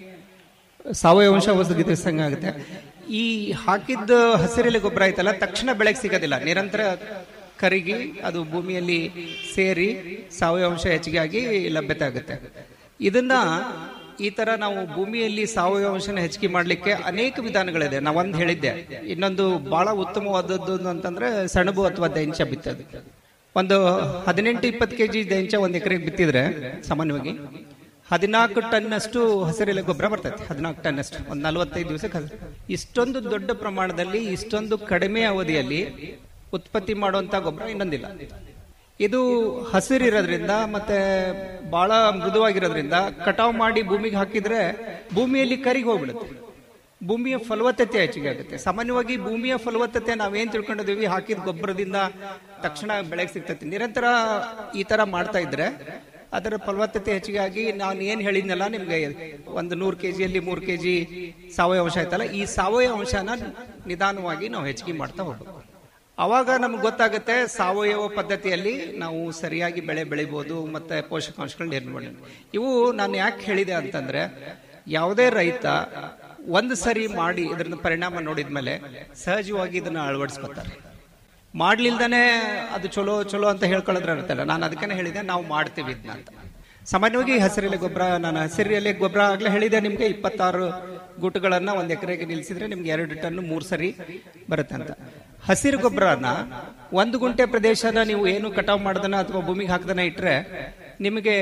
ಸಾವಯವ ಅಂಶ ಒದಗಿಸಿದಂಗಾಗುತ್ತೆ ಈ ಹಾಕಿದ್ದ ಹಸಿರೆಲೆ ಗೊಬ್ಬರ ಐತಲ್ಲ ತಕ್ಷಣ ಬೆಳೆಗೆ ಸಿಗೋದಿಲ್ಲ ನಿರಂತರ ಕರಿಗಿ ಅದು ಭೂಮಿಯಲ್ಲಿ ಸೇರಿ ಸಾವಯವ ಅಂಶ ಹೆಚ್ಚಿಗೆ ಆಗಿ ಲಭ್ಯತೆ ಆಗುತ್ತೆ ಇದನ್ನ ಈ ತರ ನಾವು ಭೂಮಿಯಲ್ಲಿ ಸಾವಯವ ಅಂಶನ ಹೆಚ್ಚಿಗೆ ಮಾಡ್ಲಿಕ್ಕೆ ಅನೇಕ ವಿಧಾನಗಳಿದೆ ನಾ ಒಂದ್ ಹೇಳಿದ್ದೆ ಇನ್ನೊಂದು ಬಹಳ ಉತ್ತಮವಾದದ್ದು ಅಂತಂದ್ರೆ ಸೆಣಬು ಅಥವಾ ದೈಂಚ ಬಿತ್ತೋದು ಒಂದು ಹದಿನೆಂಟು ಇಪ್ಪತ್ತು ಕೆಜಿ ದೈಂಚ ಒಂದ್ ಎಕರೆಗೆ ಬಿತ್ತಿದ್ರೆ ಸಾಮಾನ್ಯವಾಗಿ ಹದಿನಾಲ್ಕು ಟನ್ನಷ್ಟು ಹಸಿರೆಲೆ ಗೊಬ್ಬರ ಬರ್ತೈತೆ ಹದಿನಾಲ್ಕು ಟನ್ನಷ್ಟು ಒಂದು ನಲವತ್ತೈದು ದಿವಸಕ್ಕೆ ಹಸಿ- ಇಷ್ಟೊಂದು ದೊಡ್ಡ ಪ್ರಮಾಣದಲ್ಲಿ ಇಷ್ಟೊಂದು ಕಡಿಮೆ ಅವಧಿಯಲ್ಲಿ ಉತ್ಪತ್ತಿ ಮಾಡುವಂತ ಗೊಬ್ಬರ ಇನ್ನೊಂದಿಲ್ಲ ಇದು ಹಸಿರಿರೋದ್ರಿಂದ ಮತ್ತೆ ಬಹಳ ಮೃದುವಾಗಿರೋದ್ರಿಂದ ಕಟಾವ್ ಮಾಡಿ ಭೂಮಿಗೆ ಹಾಕಿದ್ರೆ ಭೂಮಿಯಲ್ಲಿ ಕರಿಗೆ ಹೋಗ್ಬಿಡುತ್ತೆ ಭೂಮಿಯ ಫಲವತ್ತತೆ ಹೆಚ್ಚಿಗೆ ಆಗುತ್ತೆ ಸಾಮಾನ್ಯವಾಗಿ ಭೂಮಿಯ ಫಲವತ್ತತೆ ನಾವೇನ್ ತಿಳ್ಕೊಂಡಿದೀವಿ ಹಾಕಿದ ಗೊಬ್ಬರದಿಂದ ತಕ್ಷಣ ಬೆಳೆಗೆ ಸಿಗ್ತೈತಿ ನಿರಂತರ ಈ ತರ ಮಾಡ್ತಾ ಇದ್ರೆ ಅದರ ಫಲವತ್ತತೆ ಹೆಚ್ಚಿಗೆ ಆಗಿ ನಾನು ಏನ್ ಹೇಳಿದ್ನಲ್ಲ ನಿಮ್ಗೆ ಒಂದು ನೂರು ಕೆಜಿಯಲ್ಲಿ ಮೂರು ಕೆಜಿ ಸಾವಯವ ಅಂಶ ಆಯ್ತಲ್ಲ ಈ ಸಾವಯವ ಅಂಶನ ನಿಧಾನವಾಗಿ ನಾವು ಹೆಚ್ಚಿಗೆ ಮಾಡ್ತಾ ಹೋಗ್ಬೇಕು ಅವಾಗ ನಮ್ಗೆ ಗೊತ್ತಾಗುತ್ತೆ ಸಾವಯವ ಪದ್ಧತಿಯಲ್ಲಿ ನಾವು ಸರಿಯಾಗಿ ಬೆಳೆ ಬೆಳಿಬಹುದು ಮತ್ತೆ ಪೋಷಕಾಂಶಗಳು ನಿರ್ವಹಣೆ ಇವು ನಾನು ಯಾಕೆ ಹೇಳಿದೆ ಅಂತಂದ್ರೆ ಯಾವುದೇ ರೈತ ಒಂದು ಸರಿ ಮಾಡಿ ಇದರ ಪರಿಣಾಮ ನೋಡಿದ್ಮೇಲೆ ಸಹಜವಾಗಿ ಇದನ್ನ ಅಳವಡಿಸ್ಕೊತಾರೆ ಮಾಡ್ಲಿಲ್ದಾನೆ ಅದು ಚಲೋ ಚಲೋ ಅಂತ ಹೇಳ್ಕೊಳ್ಳೋದ್ರ ಇರ್ತಲ್ಲ ನಾನು ಅದಕ್ಕೆ ಹೇಳಿದೆ ನಾವು ಮಾಡ್ತೀವಿ ಇದನ್ನ ಅಂತ ಸಾಮಾನ್ಯವಾಗಿ ಹಸಿರೆಲೆ ಗೊಬ್ಬರ ನಾನು ಹಸಿರೆಲೆ ಗೊಬ್ಬರ ಆಗ್ಲೇ ಹೇಳಿದೆ ನಿಮ್ಗೆ ಇಪ್ಪತ್ತಾರು ಗುಟ್ಟುಗಳನ್ನ ಒಂದ್ ಎಕರೆಗೆ ನಿಲ್ಸಿದ್ರೆ ನಿಮ್ಗೆ ಎರಡು ಟನ್ ಮೂರ್ ಸರಿ ಬರುತ್ತೆ ಅಂತ ಹಸಿರು ಗೊಬ್ಬರನ ಒಂದು ಗುಂಟೆ ಪ್ರದೇಶನ ನೀವು ಏನು ಕಟಾವ್ ಮಾಡ್ದನ ಅಥವಾ ಭೂಮಿಗೆ ಹಾಕ್ದನ ಇಟ್ರೆ ನಿಮಗೆ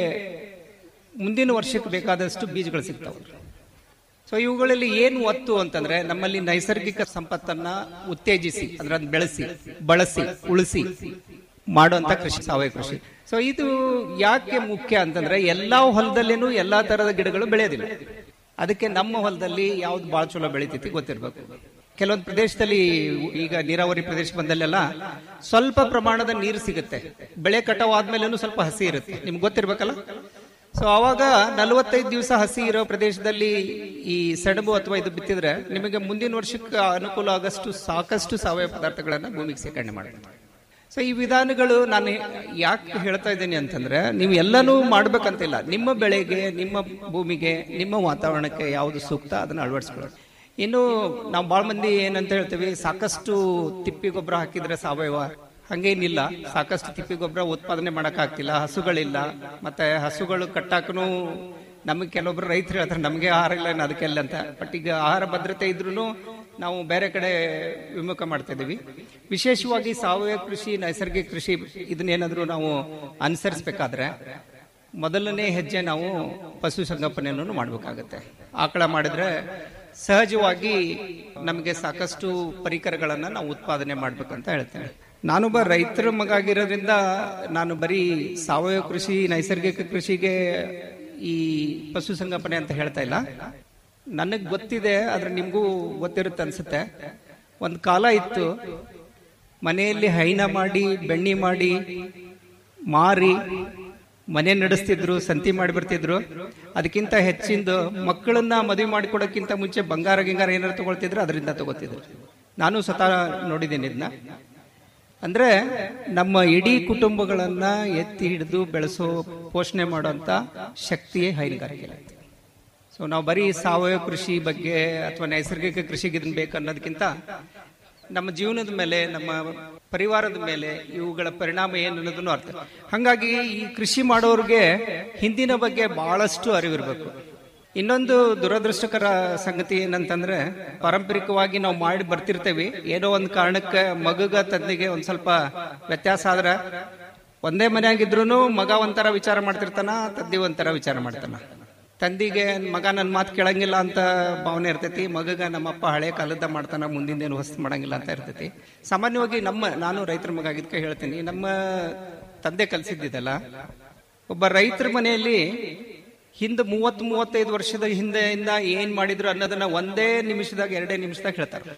ಮುಂದಿನ ವರ್ಷಕ್ಕೆ ಬೇಕಾದಷ್ಟು ಬೀಜಗಳು ಸಿಗ್ತಾವೆ ಸೊ ಇವುಗಳಲ್ಲಿ ಏನು ಒತ್ತು ಅಂತಂದ್ರೆ ನಮ್ಮಲ್ಲಿ ನೈಸರ್ಗಿಕ ಸಂಪತ್ತನ್ನ ಉತ್ತೇಜಿಸಿ ಅಂದ್ರೆ ಅದನ್ನ ಬೆಳೆಸಿ ಬಳಸಿ ಉಳಿಸಿ ಮಾಡುವಂತ ಕೃಷಿ ಸಾವಯವ ಕೃಷಿ ಸೊ ಇದು ಯಾಕೆ ಮುಖ್ಯ ಅಂತಂದ್ರೆ ಎಲ್ಲಾ ಹೊಲದಲ್ಲೇನು ಎಲ್ಲಾ ತರದ ಗಿಡಗಳು ಬೆಳೆಯೋದಿಲ್ಲ ಅದಕ್ಕೆ ನಮ್ಮ ಹೊಲದಲ್ಲಿ ಯಾವ್ದು ಬಹಳ ಚಲೋ ಬೆಳಿತೈತಿ ಗೊತ್ತಿರ್ಬೇಕು ಕೆಲವೊಂದು ಪ್ರದೇಶದಲ್ಲಿ ಈಗ ನೀರಾವರಿ ಪ್ರದೇಶ ಬಂದಲ್ಲೆಲ್ಲ ಸ್ವಲ್ಪ ಪ್ರಮಾಣದ ನೀರು ಸಿಗುತ್ತೆ ಬೆಳೆ ಕಟಾವ್ ಆದ್ಮೇಲೆನೂ ಸ್ವಲ್ಪ ಹಸಿ ಇರುತ್ತೆ ನಿಮ್ಗೆ ಗೊತ್ತಿರ್ಬೇಕಲ್ಲ ಸೊ ಅವಾಗ ನಲವತ್ತೈದು ದಿವಸ ಹಸಿ ಇರೋ ಪ್ರದೇಶದಲ್ಲಿ ಈ ಸೆಣಬು ಅಥವಾ ಇದು ಬಿತ್ತಿದ್ರೆ ನಿಮಗೆ ಮುಂದಿನ ವರ್ಷಕ್ಕೆ ಅನುಕೂಲ ಆಗಷ್ಟು ಸಾಕಷ್ಟು ಸಾವಯವ ಪದಾರ್ಥಗಳನ್ನ ಭೂಮಿಗೆ ಸೇಕರಣೆ ಮಾಡುತ್ತೆ ಸೊ ಈ ವಿಧಾನಗಳು ನಾನು ಯಾಕೆ ಹೇಳ್ತಾ ಇದ್ದೀನಿ ಅಂತಂದ್ರೆ ನೀವು ಎಲ್ಲನೂ ಮಾಡ್ಬೇಕಂತಿಲ್ಲ ನಿಮ್ಮ ಬೆಳೆಗೆ ನಿಮ್ಮ ಭೂಮಿಗೆ ನಿಮ್ಮ ವಾತಾವರಣಕ್ಕೆ ಯಾವುದು ಸೂಕ್ತ ಅದನ್ನ ಅಳವಡಿಸ್ಕೊಳ್ಳಿ ಇನ್ನು ನಾವು ಬಹಳ ಮಂದಿ ಏನಂತ ಹೇಳ್ತೀವಿ ಸಾಕಷ್ಟು ತಿಪ್ಪಿ ಗೊಬ್ಬರ ಹಾಕಿದ್ರೆ ಸಾವಯವ ಹಂಗೇನಿಲ್ಲ ಸಾಕಷ್ಟು ತಿಪ್ಪಿ ಗೊಬ್ಬರ ಉತ್ಪಾದನೆ ಮಾಡಕ್ ಆಗ್ತಿಲ್ಲ ಹಸುಗಳಿಲ್ಲ ಮತ್ತೆ ಹಸುಗಳು ಕಟ್ಟಾಕನು ನಮಗೆ ಕೆಲವೊಬ್ರು ರೈತರು ಹೇಳ್ತಾರೆ ನಮಗೆ ಆಹಾರ ಇಲ್ಲ ಇನ್ನು ಅದಕ್ಕೆಲ್ಲ ಅಂತ ಬಟ್ ಈಗ ಆಹಾರ ಭದ್ರತೆ ಇದ್ರೂ ನಾವು ಬೇರೆ ಕಡೆ ವಿಮುಖ ಮಾಡ್ತಾ ಇದೀವಿ ವಿಶೇಷವಾಗಿ ಸಾವಯವ ಕೃಷಿ ನೈಸರ್ಗಿಕ ಕೃಷಿ ಇದನ್ನೇನಾದ್ರೂ ನಾವು ಅನುಸರಿಸಬೇಕಾದ್ರೆ ಮೊದಲನೇ ಹೆಜ್ಜೆ ನಾವು ಪಶು ಸಂಗೋಪನೆಯನ್ನು ಮಾಡಬೇಕಾಗತ್ತೆ ಆಕಳ ಮಾಡಿದ್ರೆ ಸಹಜವಾಗಿ ನಮಗೆ ಸಾಕಷ್ಟು ಪರಿಕರಗಳನ್ನ ನಾವು ಉತ್ಪಾದನೆ ಮಾಡ್ಬೇಕಂತ ಹೇಳ್ತೇನೆ ನಾನೊಬ್ಬ ರೈತರ ಮಗ ಆಗಿರೋದ್ರಿಂದ ನಾನು ಬರೀ ಸಾವಯವ ಕೃಷಿ ನೈಸರ್ಗಿಕ ಕೃಷಿಗೆ ಈ ಪಶು ಸಂಗೋಪನೆ ಅಂತ ಹೇಳ್ತಾ ಇಲ್ಲ ನನಗ್ ಗೊತ್ತಿದೆ ಆದ್ರೆ ನಿಮ್ಗೂ ಗೊತ್ತಿರುತ್ತೆ ಅನ್ಸುತ್ತೆ ಒಂದ್ ಕಾಲ ಇತ್ತು ಮನೆಯಲ್ಲಿ ಹೈನ ಮಾಡಿ ಬೆಣ್ಣಿ ಮಾಡಿ ಮಾರಿ ಮನೆ ನಡೆಸ್ತಿದ್ರು ಸಂತಿ ಮಾಡಿ ಬರ್ತಿದ್ರು ಅದಕ್ಕಿಂತ ಹೆಚ್ಚಿಂದು ಮಕ್ಕಳನ್ನ ಮದುವೆ ಮಾಡಿಕೊಡೋಕ್ಕಿಂತ ಮುಂಚೆ ಬಂಗಾರ ಗಿಂಗಾರ ಏನಾರು ತಗೊಳ್ತಿದ್ರು ಅದರಿಂದ ತಗೋತಿದ್ರು ನಾನು ಸ್ವತಃ ನೋಡಿದ್ದೀನಿ ಇದನ್ನ ಅಂದ್ರೆ ನಮ್ಮ ಇಡೀ ಕುಟುಂಬಗಳನ್ನ ಎತ್ತಿ ಹಿಡಿದು ಬೆಳೆಸೋ ಪೋಷಣೆ ಮಾಡುವಂತ ಶಕ್ತಿಯೇ ಹೈನುಗಾರಿಕೆ ಸೊ ನಾವು ಬರೀ ಸಾವಯವ ಕೃಷಿ ಬಗ್ಗೆ ಅಥವಾ ನೈಸರ್ಗಿಕ ಕೃಷಿಗೆ ಇದನ್ನ ಬೇಕು ಅನ್ನೋದಕ್ಕಿಂತ ನಮ್ಮ ಜೀವನದ ಮೇಲೆ ನಮ್ಮ ಪರಿವಾರದ ಮೇಲೆ ಇವುಗಳ ಪರಿಣಾಮ ಏನು ಅನ್ನೋದನ್ನು ಅರ್ಥ ಹಂಗಾಗಿ ಈ ಕೃಷಿ ಮಾಡೋರಿಗೆ ಹಿಂದಿನ ಬಗ್ಗೆ ಬಹಳಷ್ಟು ಅರಿವಿರ್ಬೇಕು ಇನ್ನೊಂದು ದುರದೃಷ್ಟಕರ ಸಂಗತಿ ಏನಂತಂದ್ರೆ ಪಾರಂಪರಿಕವಾಗಿ ನಾವು ಮಾಡಿ ಬರ್ತಿರ್ತೇವೆ ಏನೋ ಒಂದು ಕಾರಣಕ್ಕೆ ಮಗುಗ ತಂದೆಗೆ ಒಂದ್ ಸ್ವಲ್ಪ ವ್ಯತ್ಯಾಸ ಆದ್ರೆ ಒಂದೇ ಮನೆಯಾಗಿದ್ರು ಮಗ ಒಂಥರ ವಿಚಾರ ಮಾಡ್ತಿರ್ತಾನ ತಂದಿ ಒಂಥರ ವಿಚಾರ ಮಾಡ್ತಾನ ತಂದಿಗೆ ಮಗ ನನ್ನ ಮಾತು ಕೇಳಂಗಿಲ್ಲ ಅಂತ ಭಾವನೆ ಇರ್ತೈತಿ ಮಗಗ ನಮ್ಮಪ್ಪ ಹಳೆ ಕಾಲದ ಮಾಡ್ತಾನ ಮುಂದಿನ ಹೊಸ್ತು ಮಾಡಂಗಿಲ್ಲ ಅಂತ ಇರ್ತೈತಿ ಸಾಮಾನ್ಯವಾಗಿ ನಮ್ಮ ನಾನು ರೈತರ ಮಗ ಆಗಿದ್ಕೆ ಹೇಳ್ತೀನಿ ನಮ್ಮ ತಂದೆ ಕಲ್ಸಿದ್ದಿದಲ್ಲ ಒಬ್ಬ ರೈತರ ಮನೆಯಲ್ಲಿ ಹಿಂದೆ ಮೂವತ್ ಮೂವತ್ತೈದು ವರ್ಷದ ಹಿಂದೆಯಿಂದ ಏನ್ ಮಾಡಿದ್ರು ಅನ್ನೋದನ್ನ ಒಂದೇ ನಿಮಿಷದಾಗ ಎರಡೇ ನಿಮಿಷದಾಗ ಹೇಳ್ತಾರೆ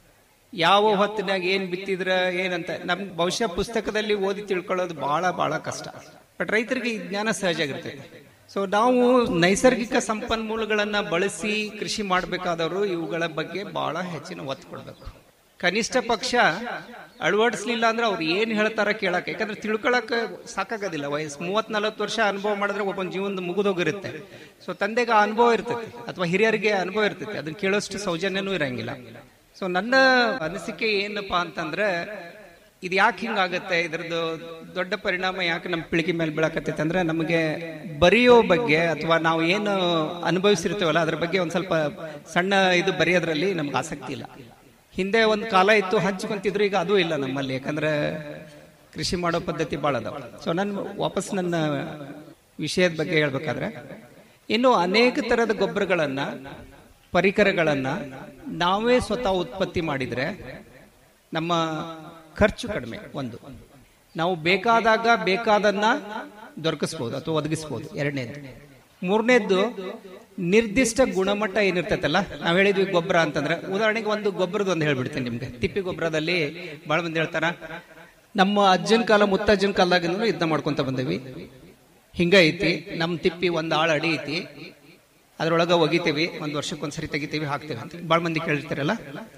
ಯಾವ ಹೊತ್ತಿನಾಗ ಏನ್ ಬಿತ್ತಿದ್ರ ಏನಂತ ನಮ್ ಬಹುಶಃ ಪುಸ್ತಕದಲ್ಲಿ ಓದಿ ತಿಳ್ಕೊಳ್ಳೋದು ಬಹಳ ಬಹಳ ಕಷ್ಟ ಬಟ್ ರೈತರಿಗೆ ಈ ಜ್ಞಾನ ಸಹಜ ಆಗಿರ್ತೈತೆ ಸೊ ನಾವು ನೈಸರ್ಗಿಕ ಸಂಪನ್ಮೂಲಗಳನ್ನ ಬಳಸಿ ಕೃಷಿ ಮಾಡಬೇಕಾದವರು ಇವುಗಳ ಬಗ್ಗೆ ಬಹಳ ಹೆಚ್ಚಿನ ಒತ್ತು ಕೊಡ್ಬೇಕು ಕನಿಷ್ಠ ಪಕ್ಷ ಅಳವಡಿಸ್ಲಿಲ್ಲ ಅಂದ್ರೆ ಅವ್ರು ಏನ್ ಹೇಳ್ತಾರ ಕೇಳಕ್ಕೆ ಯಾಕಂದ್ರೆ ತಿಳ್ಕೊಳಕ್ ಸಾಕಾಗೋದಿಲ್ಲ ವಯಸ್ಸು ಮೂವತ್ ನಲವತ್ತು ವರ್ಷ ಅನುಭವ ಮಾಡಿದ್ರೆ ಒಬ್ಬನ ಜೀವನದ ಮುಗಿದೋಗಿರುತ್ತೆ ಸೊ ತಂದೆಗೆ ಆ ಅನುಭವ ಇರ್ತೈತಿ ಅಥವಾ ಹಿರಿಯರಿಗೆ ಅನುಭವ ಇರ್ತೈತಿ ಅದನ್ನ ಕೇಳೋಷ್ಟು ಸೌಜನ್ಯನೂ ಇರಂಗಿಲ್ಲ ಸೊ ನನ್ನ ಅನಿಸಿಕೆ ಏನಪ್ಪಾ ಅಂತಂದ್ರೆ ಇದು ಯಾಕೆ ಹಿಂಗಾಗತ್ತೆ ಇದ್ರದ್ದು ದೊಡ್ಡ ಪರಿಣಾಮ ಯಾಕೆ ನಮ್ಮ ಪೀಳಿಗೆ ಮೇಲೆ ಬೀಳಕತ್ತೈತೆ ಅಂದ್ರೆ ನಮಗೆ ಬರೆಯೋ ಬಗ್ಗೆ ಅಥವಾ ನಾವು ಏನು ಅನುಭವಿಸಿರ್ತೀವಲ್ಲ ಅದ್ರ ಬಗ್ಗೆ ಒಂದ್ ಸ್ವಲ್ಪ ಸಣ್ಣ ಇದು ಬರೆಯೋದ್ರಲ್ಲಿ ನಮ್ಗೆ ಆಸಕ್ತಿ ಇಲ್ಲ ಹಿಂದೆ ಒಂದು ಕಾಲ ಇತ್ತು ಹಂಚ್ಕೊಂತಿದ್ರು ಈಗ ಅದು ಇಲ್ಲ ನಮ್ಮಲ್ಲಿ ಯಾಕಂದ್ರೆ ಕೃಷಿ ಮಾಡೋ ಪದ್ಧತಿ ಭಾಳ ಅದಾವ ಸೊ ನಾನು ವಾಪಸ್ ನನ್ನ ವಿಷಯದ ಬಗ್ಗೆ ಹೇಳ್ಬೇಕಾದ್ರೆ ಇನ್ನು ಅನೇಕ ತರದ ಗೊಬ್ಬರಗಳನ್ನ ಪರಿಕರಗಳನ್ನ ನಾವೇ ಸ್ವತಃ ಉತ್ಪತ್ತಿ ಮಾಡಿದ್ರೆ ನಮ್ಮ ಖರ್ಚು ಕಡಿಮೆ ಒಂದು ನಾವು ಬೇಕಾದಾಗ ಬೇಕಾದನ್ನ ದೊರಕಿಸ್ಬೋದು ಅಥವಾ ಒದಗಿಸ್ಬೋದು ಎರಡನೇದು ಮೂರನೇದ್ದು ನಿರ್ದಿಷ್ಟ ಗುಣಮಟ್ಟ ಏನಿರ್ತೈತಲ್ಲ ನಾವ್ ಹೇಳಿದ್ವಿ ಗೊಬ್ಬರ ಅಂತಂದ್ರೆ ಉದಾಹರಣೆಗೆ ಒಂದು ಗೊಬ್ಬರದ ಒಂದು ಹೇಳ್ಬಿಡ್ತೀನಿ ನಿಮ್ಗೆ ತಿಪ್ಪಿ ಗೊಬ್ಬರದಲ್ಲಿ ಬಹಳ ಮಂದಿ ಹೇಳ್ತಾರ ನಮ್ಮ ಅಜ್ಜನ ಕಾಲ ಮುತ್ತಜ್ಜನ ಕಾಲದಾಗಿಂದ ಯುದ್ಧ ಮಾಡ್ಕೊಂತ ಬಂದೇವಿ ಹಿಂಗ ಐತಿ ನಮ್ ತಿಪ್ಪಿ ಒಂದ್ ಆಳ ಅಡಿ ಐತಿ ಅದ್ರೊಳಗ ಒಗಿತೀವಿ ಒಂದ್ ವರ್ಷಕ್ಕೊಂದ್ಸರಿ ತೆಗಿತೀವಿ ಹಾಕ್ತೀವಿ ಅಂತ ಬಹಳ ಮಂದಿ ಕೇಳಿರ್ತೀರಲ್ಲ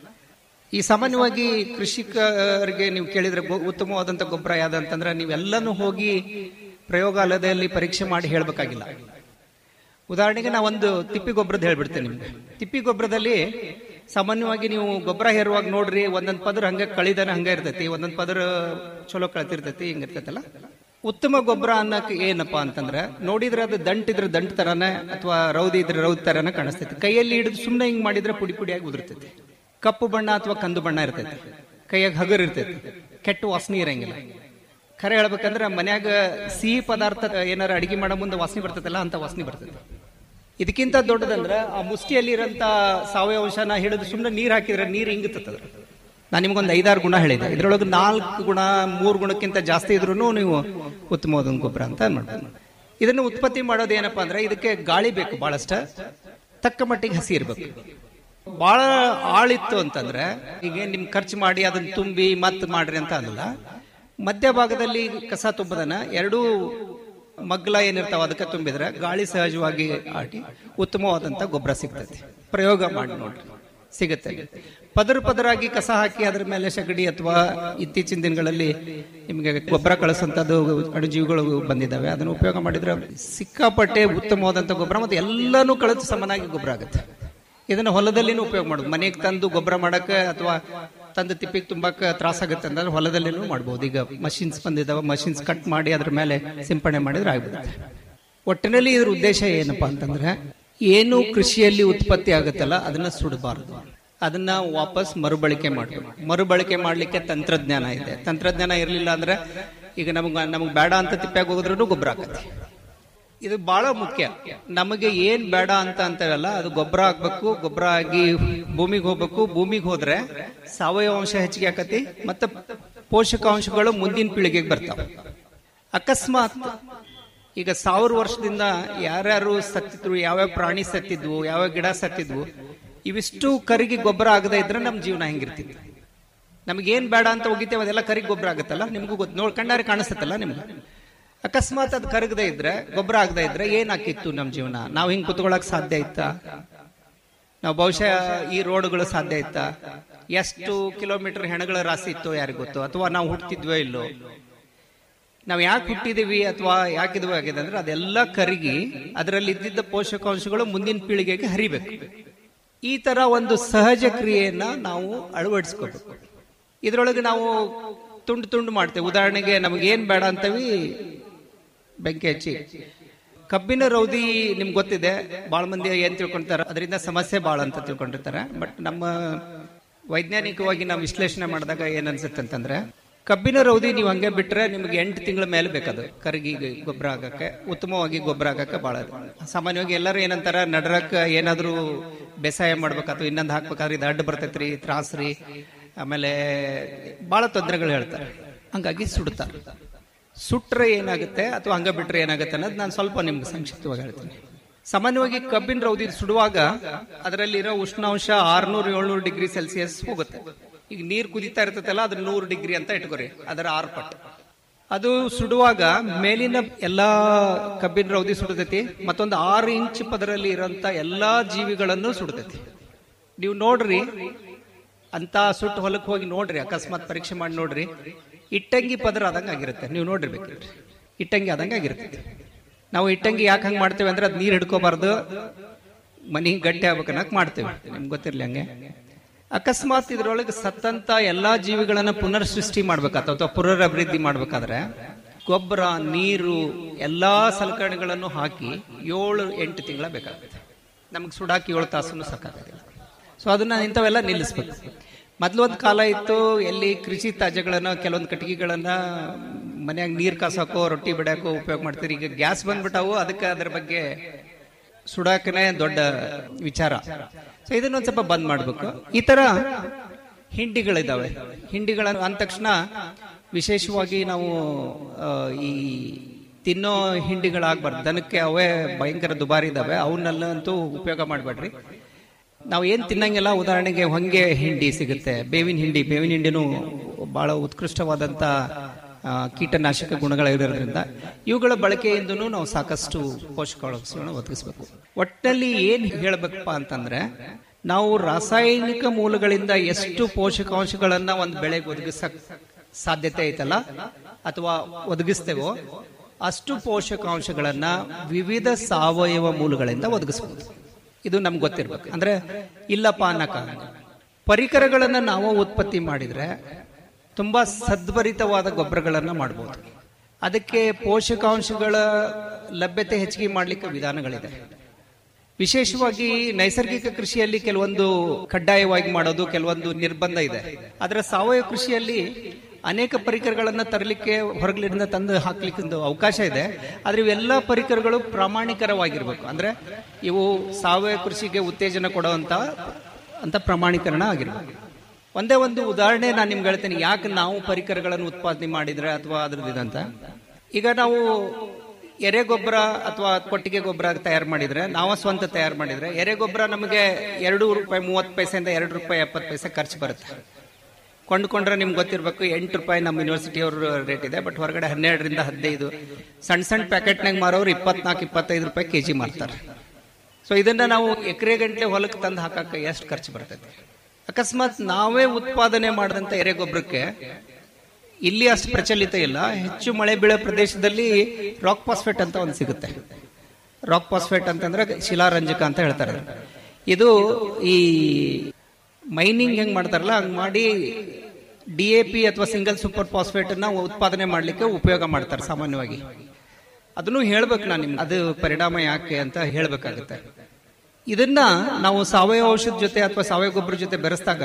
ಈ ಸಾಮಾನ್ಯವಾಗಿ ಕೃಷಿಕರಿಗೆ ನೀವು ಕೇಳಿದ್ರೆ ಗೊ- ಉತ್ತಮವಾದಂತ ಗೊಬ್ಬರ ಯಾವ್ದಂತಂದ್ರೆ ನೀವೆಲ್ಲನೂ ಹೋಗಿ ಪ್ರಯೋಗಾಲಯದಲ್ಲಿ ಪರೀಕ್ಷೆ ಮಾಡಿ ಹೇಳ್ಬೇಕಾಗಿಲ್ಲ ಉದಾಹರಣೆಗೆ ನಾ ಒಂದು ತಿಪ್ಪಿ ಗೊಬ್ಬರದ ಹೇಳ್ಬಿಡ್ತೇನೆ ನಿಮ್ಗೆ ತಿಪ್ಪಿ ಗೊಬ್ಬರದಲ್ಲಿ ಸಾಮಾನ್ಯವಾಗಿ ನೀವು ಗೊಬ್ಬರ ಹೇರುವಾಗ ನೋಡ್ರಿ ಒಂದೊಂದ್ ಪದರ ಹಂಗ ಕಳಿದನ ಹಂಗ ಇರ್ತೈತಿ ಒಂದೊಂದ್ ಪದರ ಚಲೋ ಕಳ್ತಿರ್ತೈತಿ ಹಿಂಗ ಇರ್ತೈತಲ್ಲ ಉತ್ತಮ ಗೊಬ್ಬರ ಅನ್ನಕ್ಕೆ ಏನಪ್ಪಾ ಅಂತಂದ್ರೆ ನೋಡಿದ್ರೆ ಅದು ದಂಟಿದ್ರೆ ದಂಟ್ ತರಾನೇ ಅಥವಾ ರೌದಿ ಇದ್ರೆ ರೌದ್ ತರಾನೇ ಕಾಣಿಸ್ತೈತಿ ಕೈಯಲ್ಲಿ ಹಿಡಿದು ಸುಮ್ಮನೆ ಹಿಂಗ್ ಮಾಡಿದ್ರೆ ಪುಡಿ ಪುಡಿಯಾಗಿ ಉದುರ್ತೈತಿ ಕಪ್ಪು ಬಣ್ಣ ಅಥವಾ ಕಂದು ಬಣ್ಣ ಇರ್ತೈತಿ ಕೈಯಾಗ ಹಗರ್ ಇರ್ತೈತಿ ಕೆಟ್ಟ ವಾಸನೆ ಇರಂಗಿಲ್ಲ ಖರೆ ಹೇಳ್ಬೇಕಂದ್ರೆ ಮನ್ಯಾಗ ಸಿಹಿ ಪದಾರ್ಥ ಏನಾರ ಅಡಿಗೆ ಮಾಡೋ ಮುಂದೆ ವಾಸನೆ ಬರ್ತೈತಲ್ಲ ಅಂತ ವಾಸನೆ ಬರ್ತೈತಿ ಇದಕ್ಕಿಂತ ದೊಡ್ಡದಂದ್ರ ಆ ಮುಷ್ಟಿಯಲ್ಲಿ ಇರೋಂತ ಸಾವಯವ ಅಂಶನ ಹಿಡಿದು ಸುಮ್ಮನೆ ನೀರ್ ಹಾಕಿದ್ರೆ ನೀರ್ ಹಿಂಗತ್ತದ ನಾನು ನಿಮ್ಗೊಂದು ಐದಾರು ಗುಣ ಹೇಳಿದೆ ಇದ್ರೊಳಗೆ ನಾಲ್ಕು ಗುಣ ಮೂರು ಗುಣಕ್ಕಿಂತ ಜಾಸ್ತಿ ಇದ್ರೂ ನೀವು ಉತ್ತಮವಾದ ಒಂದು ಗೊಬ್ಬರ ಅಂತ ಮಾಡ್ಬೋದು ಇದನ್ನು ಉತ್ಪತ್ತಿ ಮಾಡೋದು ಏನಪ್ಪಾ ಅಂದ್ರೆ ಇದಕ್ಕೆ ಗಾಳಿ ಬೇಕು ಬಹಳಷ್ಟ ತಕ್ಕ ಮಟ್ಟಿಗೆ ಹಸಿ ಇರ್ಬೇಕು ಬಹಳ ಆಳಿತ್ತು ಅಂತಂದ್ರೆ ಈಗ ನಿಮ್ ಖರ್ಚು ಮಾಡಿ ಅದನ್ನ ತುಂಬಿ ಮತ್ ಮಾಡ್ರಿ ಅಂತ ಅನ್ನಲ್ಲ ಮಧ್ಯಭಾಗದಲ್ಲಿ ಕಸ ತುಂಬದನ ಎರಡೂ ಮಗ್ಲ ಏನಿರ್ತಾವ ಅದಕ್ಕೆ ತುಂಬಿದ್ರೆ ಗಾಳಿ ಸಹಜವಾಗಿ ಆಟಿ ಉತ್ತಮವಾದಂತ ಗೊಬ್ಬರ ಸಿಗ್ತೈತಿ ಪ್ರಯೋಗ ಮಾಡಿ ನೋಡ್ರಿ ಸಿಗುತ್ತೆ ಪದರ ಪದರಾಗಿ ಕಸ ಹಾಕಿ ಅದ್ರ ಮೇಲೆ ಸಗಡಿ ಅಥವಾ ಇತ್ತೀಚಿನ ದಿನಗಳಲ್ಲಿ ನಿಮಗೆ ಗೊಬ್ಬರ ಕಳಿಸಂತದ್ದು ಅಣುಜೀವಿಗಳು ಬಂದಿದ್ದಾವೆ ಅದನ್ನು ಉಪಯೋಗ ಮಾಡಿದ್ರೆ ಸಿಕ್ಕಾಪಟ್ಟೆ ಉತ್ತಮವಾದಂತ ಗೊಬ್ಬರ ಮತ್ತೆ ಎಲ್ಲಾನು ಕಳೆದು ಸಮನಾಗಿ ಗೊಬ್ಬರ ಆಗುತ್ತೆ ಇದನ್ನ ಹೊಲದಲ್ಲಿನೂ ಉಪಯೋಗ ಮಾಡೋದು ಮನೆಗೆ ತಂದು ಗೊಬ್ಬರ ಮಾಡಕ್ಕೆ ಅಥವಾ ತಂದು ತಿಪ್ಪಿಗೆ ತುಂಬಾಕ ತ್ರಾಸ ಆಗುತ್ತೆ ಅಂದ್ರೆ ಹೊಲದಲ್ಲಿನೂ ಮಾಡ್ಬೋದು ಈಗ ಮಷಿನ್ಸ್ ಬಂದಿದ್ದಾವೆ ಮಷಿನ್ಸ್ ಕಟ್ ಮಾಡಿ ಅದ್ರ ಮೇಲೆ ಸಿಂಪಡಣೆ ಮಾಡಿದ್ರೆ ಆಗ್ಬಿಡುತ್ತೆ ಒಟ್ಟಿನಲ್ಲಿ ಇದ್ರ ಉದ್ದೇಶ ಏನಪ್ಪಾ ಅಂತಂದ್ರೆ ಏನು ಕೃಷಿಯಲ್ಲಿ ಉತ್ಪತ್ತಿ ಆಗುತ್ತಲ್ಲ ಅದನ್ನ ಸುಡಬಾರದು ಅದನ್ನ ವಾಪಸ್ ಮರುಬಳಕೆ ಮಾಡಬೇಕು ಮರುಬಳಕೆ ಮಾಡ್ಲಿಕ್ಕೆ ತಂತ್ರಜ್ಞಾನ ಇದೆ ತಂತ್ರಜ್ಞಾನ ಇರಲಿಲ್ಲ ಅಂದ್ರೆ ಈಗ ನಮಗ್ ನಮಗ್ ಬೇಡ ಅಂತ ತಿಪ್ಪಾಗ ಹೋದ್ರೂ ಗೊಬ್ಬರ ಆಗತ್ತೆ ಇದು ಬಹಳ ಮುಖ್ಯ ನಮಗೆ ಏನ್ ಬೇಡ ಅಂತ ಅಂತೇವಲ್ಲ ಅದು ಗೊಬ್ಬರ ಆಗ್ಬೇಕು ಗೊಬ್ಬರ ಆಗಿ ಭೂಮಿಗೆ ಹೋಗ್ಬೇಕು ಭೂಮಿಗೆ ಹೋದ್ರೆ ಸಾವಯವ ಅಂಶ ಹೆಚ್ಚಿಗೆ ಆಕತಿ ಮತ್ತೆ ಪೋಷಕಾಂಶಗಳು ಮುಂದಿನ ಪೀಳಿಗೆಗೆ ಬರ್ತಾವ ಅಕಸ್ಮಾತ್ ಈಗ ಸಾವಿರ ವರ್ಷದಿಂದ ಯಾರ್ಯಾರು ಸತ್ತಿದ್ರು ಯಾವ್ಯಾವ ಪ್ರಾಣಿ ಸತ್ತಿದ್ವು ಯಾವ್ಯಾವ ಗಿಡ ಸತ್ತಿದ್ವು ಇವಿಷ್ಟು ಕರಿಗೆ ಗೊಬ್ಬರ ಆಗದೆ ಇದ್ರೆ ನಮ್ ಜೀವನ ಹೆಂಗಿರ್ತಿತ್ತು ನಮ್ಗೇನ್ ಬೇಡ ಅಂತ ಹೋಗಿತೇವೆ ಅದೆಲ್ಲ ಕರಿಗೆ ಗೊಬ್ಬರ ಆಗುತ್ತಲ್ಲ ನಿಮ್ಗೂ ಗೊತ್ತು ನೋಡ್ ಕಣ್ಣಾರೆ ಕಾಣಿಸ್ತಲ್ಲ ನಿಮ್ಗೆ ಅಕಸ್ಮಾತ್ ಅದು ಕರಗದೆ ಇದ್ರೆ ಗೊಬ್ಬರ ಆಗದೆ ಇದ್ರೆ ಏನ್ ಆಕಿತ್ತು ನಮ್ ಜೀವನ ನಾವ್ ಹಿಂಗ್ ಕುತ್ಕೊಳಕ್ ಸಾಧ್ಯ ಇತ್ತಾ ನಾವು ಬಹುಶಃ ಈ ರೋಡ್ಗಳು ಸಾಧ್ಯ ಇತ್ತಾ ಎಷ್ಟು ಕಿಲೋಮೀಟರ್ ಹೆಣಗಳ ರಾಶಿ ಇತ್ತು ಯಾರಿಗ್ ಗೊತ್ತು ಅಥವಾ ನಾವು ಹುಟ್ಟಿದ್ವೋ ಇಲ್ಲೋ ನಾವ್ ಯಾಕೆ ಹುಟ್ಟಿದೀವಿ ಅಥವಾ ಯಾಕಿದ್ವು ಆಗಿದೆ ಅಂದ್ರೆ ಅದೆಲ್ಲ ಕರಗಿ ಅದರಲ್ಲಿ ಇದ್ದಿದ್ದ ಪೋಷಕಾಂಶಗಳು ಮುಂದಿನ ಪೀಳಿಗೆಗೆ ಹರಿಬೇಕು ಈ ತರ ಒಂದು ಸಹಜ ಕ್ರಿಯೆಯನ್ನ ನಾವು ಅಳವಡಿಸ್ಕೋಬೇಕು ಇದ್ರೊಳಗೆ ನಾವು ತುಂಡು ತುಂಡು ಮಾಡ್ತೇವೆ ಉದಾಹರಣೆಗೆ ನಮ್ಗೆ ಏನ್ ಬೇಡ ಅಂತವಿ ಬೆಂಕಿ ಹಚ್ಚಿ ಕಬ್ಬಿನ ರೌದಿ ನಿಮ್ಗೆ ಗೊತ್ತಿದೆ ಬಹಳ ಮಂದಿ ಏನ್ ತಿಳ್ಕೊಂತಾರೆ ಅದರಿಂದ ಸಮಸ್ಯೆ ಬಹಳ ಅಂತ ತಿಳ್ಕೊಂಡಿರ್ತಾರೆ ಬಟ್ ನಮ್ಮ ವೈಜ್ಞಾನಿಕವಾಗಿ ನಾವು ವಿಶ್ಲೇಷಣೆ ಮಾಡಿದಾಗ ಏನ್ ಅನ್ಸುತ್ತೆ ಅಂತಂದ್ರೆ ಕಬ್ಬಿನ ರೌದಿ ನೀವು ಹಂಗೆ ಬಿಟ್ರೆ ನಿಮ್ಗೆ ಎಂಟು ತಿಂಗಳ ಮೇಲೆ ಬೇಕದು ಕರಗಿ ಗೊಬ್ಬರ ಆಗಕ್ಕೆ ಉತ್ತಮವಾಗಿ ಗೊಬ್ಬರ ಆಗಕ್ಕೆ ಬಹಳ ಸಾಮಾನ್ಯವಾಗಿ ಎಲ್ಲರೂ ಏನಂತಾರ ನಡ್ರಕ್ ಏನಾದ್ರೂ ಬೇಸಾಯ ಮಾಡ್ಬೇಕು ಅಥವಾ ಇನ್ನೊಂದು ಹಾಕ್ಬೇಕಾದ್ರೆ ಇದು ಅಡ್ಡ ಬರ್ತೈತ್ರಿ ತ್ರಾಸ್ರಿ ಆಮೇಲೆ ಬಹಳ ತೊಂದರೆಗಳು ಹೇಳ್ತಾರೆ ಹಂಗಾಗಿ ಸುಡ್ತಾರೆ ಸುಟ್ರೆ ಏನಾಗುತ್ತೆ ಅಥವಾ ಹಂಗ ಬಿಟ್ರೆ ಏನಾಗುತ್ತೆ ಅನ್ನೋದು ನಾನು ಸ್ವಲ್ಪ ನಿಮ್ಗೆ ಸಂಕ್ಷಿಪ್ತವಾಗಿ ಹೇಳ್ತೀನಿ ಸಾಮಾನ್ಯವಾಗಿ ಕಬ್ಬಿನ ರೌದಿ ಸುಡುವಾಗ ಅದರಲ್ಲಿರೋ ಉಷ್ಣಾಂಶ ಆರ್ನೂರು ಏಳ್ನೂರು ಡಿಗ್ರಿ ಸೆಲ್ಸಿಯಸ್ ಹೋಗುತ್ತೆ ಈಗ ನೀರು ಕುದೀತಾ ಇರ್ತೈತಲ್ಲ ಅದ್ರ ನೂರು ಡಿಗ್ರಿ ಅಂತ ಇಟ್ಕೋರಿ ಅದರ ಆರು ಪಟ್ಟು ಅದು ಸುಡುವಾಗ ಮೇಲಿನ ಎಲ್ಲಾ ಕಬ್ಬಿನ ರೌದಿ ಸುಡತೈತಿ ಮತ್ತೊಂದು ಆರು ಇಂಚ್ ಪದರಲ್ಲಿ ಇರೋಂತ ಎಲ್ಲಾ ಜೀವಿಗಳನ್ನು ಸುಡತೈತಿ ನೀವು ನೋಡ್ರಿ ಅಂತ ಸುಟ್ಟು ಹೊಲಕ್ಕೆ ಹೋಗಿ ನೋಡ್ರಿ ಅಕಸ್ಮಾತ್ ಪರೀಕ್ಷೆ ಮಾಡಿ ನೋಡ್ರಿ ಇಟ್ಟಂಗಿ ಪದರ ಆದಂಗೆ ಆಗಿರುತ್ತೆ ನೀವು ನೋಡಿರ್ಬೇಕಿಲ್ರಿ ಇಟ್ಟಂಗಿ ಆದಂಗೆ ಆಗಿರ್ತೈತಿ ನಾವು ಇಟ್ಟಂಗಿ ಯಾಕೆ ಹಂಗೆ ಮಾಡ್ತೇವೆ ಅಂದ್ರೆ ಅದು ನೀರು ಹಿಡ್ಕೋಬಾರ್ದು ಮನಿ ಗಟ್ಟಿ ಆಗ್ಬೇಕನ್ನಕ್ ಮಾಡ್ತೇವೆ ನಿಮ್ಗೆ ಗೊತ್ತಿರ್ಲಿ ಹಂಗೆ ಅಕಸ್ಮಾತ್ ಇದ್ರೊಳಗೆ ಸತ್ತಂತ ಎಲ್ಲಾ ಜೀವಿಗಳನ್ನ ಪುನರ್ ಸೃಷ್ಟಿ ಮಾಡ್ಬೇಕಾತ ಅಥವಾ ಪುನರ್ ಅಭಿವೃದ್ಧಿ ಮಾಡ್ಬೇಕಾದ್ರೆ ಗೊಬ್ಬರ ನೀರು ಎಲ್ಲಾ ಸಲಕರಣೆಗಳನ್ನು ಹಾಕಿ ಏಳು ಎಂಟು ತಿಂಗಳ ಬೇಕಾಗುತ್ತೆ ನಮ್ಗೆ ಸುಡಾಕಿ ಏಳು ತಾಸು ಸಾಕಾಗೋದಿಲ್ಲ ಸೊ ಅದನ್ನ ಇಂಥವೆಲ್ಲ ನಿಲ್ಲಿಸ್ಬೇಕು ಮೊದ್ಲು ಒಂದು ಕಾಲ ಇತ್ತು ಎಲ್ಲಿ ಕೃಷಿ ತ್ಯಾಜ್ಯಗಳನ್ನ ಕೆಲವೊಂದು ಕಟ್ಟಿಗೆಗಳನ್ನ ಮನ್ಯಾಗ ನೀರ್ ಕಾಸಕ್ಕೋ ರೊಟ್ಟಿ ಬಿಡಾಕೋ ಉಪಯೋಗ ಮಾಡ್ತೀರಿ ಈಗ ಗ್ಯಾಸ್ ಬಂದ್ಬಿಟ್ಟವು ಅದಕ್ಕೆ ಅದ್ರ ಬಗ್ಗೆ ಸುಡಾಕನೆ ದೊಡ್ಡ ವಿಚಾರ ಸೊ ಇದನ್ನೊಂದ್ ಸ್ವಲ್ಪ ಬಂದ್ ಮಾಡ್ಬೇಕು ಈ ತರ ಹಿಂಡಿಗಳಿದಾವೆ ಹಿಂಡಿಗಳ ಅಂದ ತಕ್ಷಣ ವಿಶೇಷವಾಗಿ ನಾವು ಆ, ಈ ತಿನ್ನೋ ಹಿಂಡಿಗಳಾಗ್ಬಾರ್ದು ದನಕ್ಕೆ ಅವೇ ಭಯಂಕರ ದುಬಾರಿ ಇದಾವೆ ಅವನ್ನೆಲ್ಲಂತೂ ಉಪಯೋಗ ಮಾಡಬೇಡ್ರಿ ನಾವು ಏನ್ ತಿನ್ನಂಗಿಲ್ಲ ಉದಾಹರಣೆಗೆ ಹೊಂಗೆ ಹಿಂಡಿ ಸಿಗುತ್ತೆ ಬೇವಿನ ಹಿಂಡಿ ಬೇವಿನ ಹಿಂಡಿನೂ ಬಹಳ ಉತ್ಕೃಷ್ಟವಾದಂತ ಆ, ಕೀಟನಾಶಕ ಗುಣಗಳಿರೋದ್ರಿಂದ ಇವುಗಳ ಬಳಕೆಯಿಂದನೂ ನಾವು ಸಾಕಷ್ಟು ಪೋಷಕಾಂಶಗಳನ್ನು ಒದಗಿಸ್ಬೇಕು ಒಟ್ಟಿನಲ್ಲಿ ಏನ್ ಹೇಳ್ಬೇಕಪ್ಪ ಅಂತಂದ್ರೆ ನಾವು ರಾಸಾಯನಿಕ ಮೂಲಗಳಿಂದ ಎಷ್ಟು ಪೋಷಕಾಂಶಗಳನ್ನ ಒಂದು ಬೆಳೆಗೆ ಒದಗಿಸಕ್ ಸಾಧ್ಯತೆ ಐತಲ್ಲ ಅಥವಾ ಒದಗಿಸ್ತೇವೋ ಅಷ್ಟು ಪೋಷಕಾಂಶಗಳನ್ನ ವಿವಿಧ ಸಾವಯವ ಮೂಲಗಳಿಂದ ಒದಗಿಸಬಹುದು ಇದು ನಮ್ಗೆ ಗೊತ್ತಿರ್ಬೇಕು ಅಂದ್ರೆ ಇಲ್ಲಪ್ಪ ಅನ್ನಕ ಪರಿಕರಗಳನ್ನ ನಾವು ಉತ್ಪತ್ತಿ ಮಾಡಿದ್ರೆ ತುಂಬಾ ಸದ್ಭರಿತವಾದ ಗೊಬ್ಬರಗಳನ್ನ ಮಾಡಬಹುದು ಅದಕ್ಕೆ ಪೋಷಕಾಂಶಗಳ ಲಭ್ಯತೆ ಹೆಚ್ಚಿಗೆ ಮಾಡಲಿಕ್ಕೆ ವಿಧಾನಗಳಿದೆ ವಿಶೇಷವಾಗಿ ನೈಸರ್ಗಿಕ ಕೃಷಿಯಲ್ಲಿ ಕೆಲವೊಂದು ಕಡ್ಡಾಯವಾಗಿ ಮಾಡೋದು ಕೆಲವೊಂದು ನಿರ್ಬಂಧ ಇದೆ ಆದ್ರೆ ಸಾವಯವ ಕೃಷಿಯಲ್ಲಿ ಅನೇಕ ಪರಿಕರಗಳನ್ನ ತರಲಿಕ್ಕೆ ಹೊರಗಲಿಂದ ತಂದು ಹಾಕ್ಲಿಕ್ಕೆ ಒಂದು ಅವಕಾಶ ಇದೆ ಆದ್ರೆ ಇವೆಲ್ಲ ಪರಿಕರಗಳು ಪ್ರಾಮಾಣಿಕರವಾಗಿರ್ಬೇಕು ಅಂದ್ರೆ ಇವು ಸಾವಯವ ಕೃಷಿಗೆ ಉತ್ತೇಜನ ಕೊಡುವಂತ ಅಂತ ಪ್ರಮಾಣೀಕರಣ ಆಗಿರ್ಬೇಕು ಒಂದೇ ಒಂದು ಉದಾಹರಣೆ ನಾನು ನಿಮ್ಗೆ ಹೇಳ್ತೇನೆ ಯಾಕೆ ನಾವು ಪರಿಕರಗಳನ್ನು ಉತ್ಪಾದನೆ ಮಾಡಿದ್ರೆ ಅಥವಾ ಅದ್ರದ್ದು ಅಂತ ಈಗ ನಾವು ಎರೆ ಗೊಬ್ಬರ ಅಥವಾ ಕೊಟ್ಟಿಗೆ ಗೊಬ್ಬರ ತಯಾರು ಮಾಡಿದ್ರೆ ನಾವು ಸ್ವಂತ ತಯಾರು ಮಾಡಿದ್ರೆ ಎರೆ ಗೊಬ್ಬರ ನಮಗೆ ಎರಡು ರೂಪಾಯಿ ಮೂವತ್ತು ಪೈಸೆಯಿಂದ ಎರಡು ರೂಪಾಯಿ ಎಪ್ಪತ್ತು ಪೈಸೆ ಖರ್ಚು ಬರುತ್ತೆ ಕೊಂಡ್ಕೊಂಡ್ರೆ ನಿಮ್ಗೆ ಗೊತ್ತಿರಬೇಕು ಎಂಟು ರೂಪಾಯಿ ನಮ್ಮ ಯೂನಿವರ್ಸಿಟಿ ಅವ್ರ ರೇಟ್ ಇದೆ ಬಟ್ ಹೊರಗಡೆ ಹನ್ನೆರಡರಿಂದ ಹದಿನೈದು ಸಣ್ಣ ಸಣ್ಣ ಪ್ಯಾಕೆಟ್ನಾಗ ಮಾರೋರು ಇಪ್ಪತ್ನಾಲ್ಕು ಇಪ್ಪತ್ತೈದು ರೂಪಾಯಿ ಕೆಜಿ ಮಾರ್ತಾರೆ ಸೊ ಇದನ್ನ ನಾವು ಎಕರೆ ಗಂಟೆ ಹೊಲಕ್ಕೆ ತಂದು ಹಾಕಕ್ಕೆ ಎಷ್ಟು ಖರ್ಚು ಬರ್ತೈತೆ ಅಕಸ್ಮಾತ್ ನಾವೇ ಉತ್ಪಾದನೆ ಮಾಡಿದಂತ ಎರೆ ಗೊಬ್ಬರಕ್ಕೆ ಇಲ್ಲಿ ಅಷ್ಟು ಪ್ರಚಲಿತ ಇಲ್ಲ ಹೆಚ್ಚು ಮಳೆ ಬೀಳೋ ಪ್ರದೇಶದಲ್ಲಿ ರಾಕ್ ಪಾಸ್ಫೇಟ್ ಅಂತ ಒಂದು ಸಿಗುತ್ತೆ ರಾಕ್ ಪಾಸ್ಫೇಟ್ ಅಂತಂದ್ರೆ ಶಿಲಾರಂಜಕ ಅಂತ ಹೇಳ್ತಾರೆ ಇದು ಈ ಮೈನಿಂಗ್ ಹೆಂಗ್ ಮಾಡ್ತಾರಲ್ಲ ಹಂಗ್ ಮಾಡಿ ಡಿ ಎ ಪಿ ಅಥವಾ ಸಿಂಗಲ್ ಸೂಪರ್ ಫಾಸ್ಫೇಟ್ ಅನ್ನ ಉತ್ಪಾದನೆ ಮಾಡ್ಲಿಕ್ಕೆ ಉಪಯೋಗ ಮಾಡ್ತಾರೆ ಸಾಮಾನ್ಯವಾಗಿ ಅದನ್ನು ಹೇಳ್ಬೇಕು ನಾನು ನಿಮ್ಗೆ ಅದು ಪರಿಣಾಮ ಯಾಕೆ ಅಂತ ಹೇಳ್ಬೇಕಾಗುತ್ತೆ ಇದನ್ನ ನಾವು ಸಾವಯವ ಔಷಧ ಜೊತೆ ಅಥವಾ ಸಾವಯವ ಗೊಬ್ಬರ ಜೊತೆ ಬೆರೆಸಿದಾಗ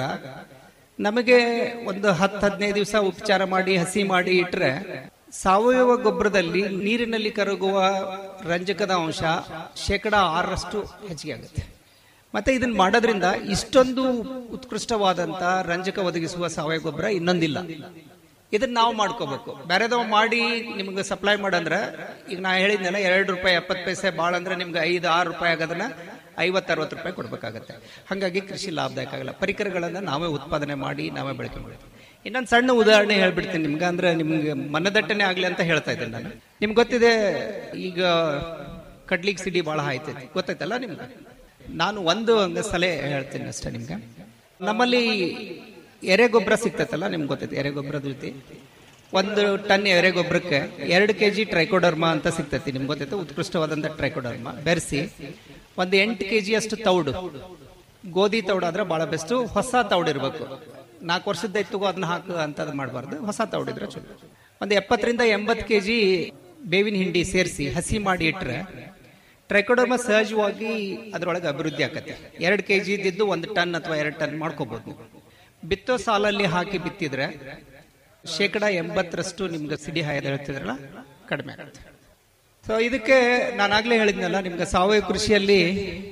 ನಮಗೆ ಒಂದು ಹತ್ತು ಹದಿನೈದು ದಿವಸ ಉಪಚಾರ ಮಾಡಿ ಹಸಿ ಮಾಡಿ ಇಟ್ರೆ ಸಾವಯವ ಗೊಬ್ಬರದಲ್ಲಿ ನೀರಿನಲ್ಲಿ ಕರಗುವ ರಂಜಕದ ಅಂಶ ಶೇಕಡ ಆರರಷ್ಟು ಹೆಚ್ಚಿಗೆ ಆಗುತ್ತೆ ಮತ್ತೆ ಇದನ್ನ ಮಾಡೋದ್ರಿಂದ ಇಷ್ಟೊಂದು ಉತ್ಕೃಷ್ಟವಾದಂತ ರಂಜಕ ಒದಗಿಸುವ ಸಾವಯವ ಗೊಬ್ಬರ ಇನ್ನೊಂದಿಲ್ಲ ಇದನ್ನ ನಾವು ಮಾಡ್ಕೋಬೇಕು ಬೇರೆದವ್ ಮಾಡಿ ನಿಮ್ಗೆ ಸಪ್ಲೈ ಮಾಡಂದ್ರೆ ಈಗ ನಾ ಹೇಳಿದ್ನಲ್ಲ ಎರಡು ರೂಪಾಯಿ ಎಪ್ಪತ್ತು ಪೈಸೆ ಭಾಳ ಅಂದ್ರೆ ನಿಮ್ಗೆ ಐದು ಆರು ರೂಪಾಯಿ ಆಗೋದನ್ನ ಐವತ್ತು ಅರವತ್ತು ರೂಪಾಯಿ ಕೊಡ್ಬೇಕಾಗತ್ತೆ ಹಾಗಾಗಿ ಕೃಷಿ ಲಾಭದಾಯಕ ಆಗಲ್ಲ ಪರಿಕರಗಳನ್ನ ನಾವೇ ಉತ್ಪಾದನೆ ಮಾಡಿ ನಾವೇ ಬಳಕೆ ಮಾಡ್ತೀವಿ ಇನ್ನೊಂದು ಸಣ್ಣ ಉದಾಹರಣೆ ಹೇಳ್ಬಿಡ್ತೀನಿ ನಿಮ್ಗೆ ಅಂದ್ರೆ ನಿಮ್ಗೆ ಮನದಟ್ಟನೆ ಆಗ್ಲಿ ಅಂತ ಹೇಳ್ತಾ ಇದ್ದೇನೆ ನಾನು ನಿಮ್ಗೆ ಗೊತ್ತಿದೆ ಈಗ ಕಡ್ಲಿಗ್ ಸಿಡಿ ಬಹಳ ಆಯ್ತೈತಿ ಗೊತ್ತೈತಲ್ಲ ನಿಮ್ಗೆ ನಾನು ಒಂದು ಹಂಗ ಸಲಹೆ ಹೇಳ್ತೀನಿ ಅಷ್ಟೇ ನಿಮ್ಗೆ ನಮ್ಮಲ್ಲಿ ಎರೆ ಗೊಬ್ಬರ ಸಿಗ್ತೈತಲ್ಲ ನಿಮ್ಗೆ ಗೊತ್ತೈತೆ ಎರೆ ಗೊಬ್ಬರದ ಜೊತೆ ಒಂದು ಟನ್ ಎರೆ ಗೊಬ್ಬರಕ್ಕೆ ಎರಡು ಕೆಜಿ ಟ್ರೈಕೋಡರ್ಮಾ ಅಂತ ಸಿಗ್ತೈತಿ ನಿಮ್ಗೆ ಗೊತ್ತೈತೆ ಉತ್ಕೃಷ್ಟವಾದಂತ ಟ್ರೈಕೋಡರ್ಮಾ ಬೆರೆಸಿ ಒಂದು ಎಂಟು ಕೆಜಿ ಅಷ್ಟು ತೌಡು ಗೋಧಿ ತೌಡಾದ್ರೆ ಬಹಳ ಬೆಸ್ಟ್ ಹೊಸ ತೌಡು ಇರಬೇಕು ನಾಲ್ಕು ವರ್ಷದ ಎತ್ತುಗೋ ಅದನ್ನ ಹಾಕು ಅಂತದ್ ಮಾಡಬಾರ್ದು ಹೊಸ ತೌಡಿದ್ರೆ ಚಲೋ ಒಂದು ಎಪ್ಪತ್ತರಿಂದ ಎಂಬತ್ತು ಕೆಜಿ ಬೇವಿನ ಹಿಂಡಿ ಸೇರಿಸಿ ಹಸಿ ಮಾಡಿ ಇಟ್ರೆ ಟ್ರೈಕೋಡರ್ಮ ಸಹಜವಾಗಿ ಅದರೊಳಗೆ ಅಭಿವೃದ್ಧಿ ಆಕತ್ತೆ ಎರಡು ಕೆ ಜಿ ಇದ್ದಿದ್ದು ಒಂದು ಟನ್ ಅಥವಾ ಎರಡು ಟನ್ ಮಾಡ್ಕೋಬಹುದು ನೀವು ಬಿತ್ತೋ ಸಾಲಲ್ಲಿ ಹಾಕಿ ಬಿತ್ತಿದ್ರೆ ಶೇಕಡ ಎಂಬತ್ತರಷ್ಟು ನಿಮ್ಗೆ ಸಿಡಿ ಹಾಯದ ಹೇಳ್ತಿದ್ರಲ್ಲ ಕಡಿಮೆ ಆಗುತ್ತೆ ಸೊ ಇದಕ್ಕೆ ನಾನಾಗ್ಲೇ ಹೇಳಿದ್ನಲ್ಲ ನಿಮ್ಗೆ ಸಾವಯವ ಕೃಷಿಯಲ್ಲಿ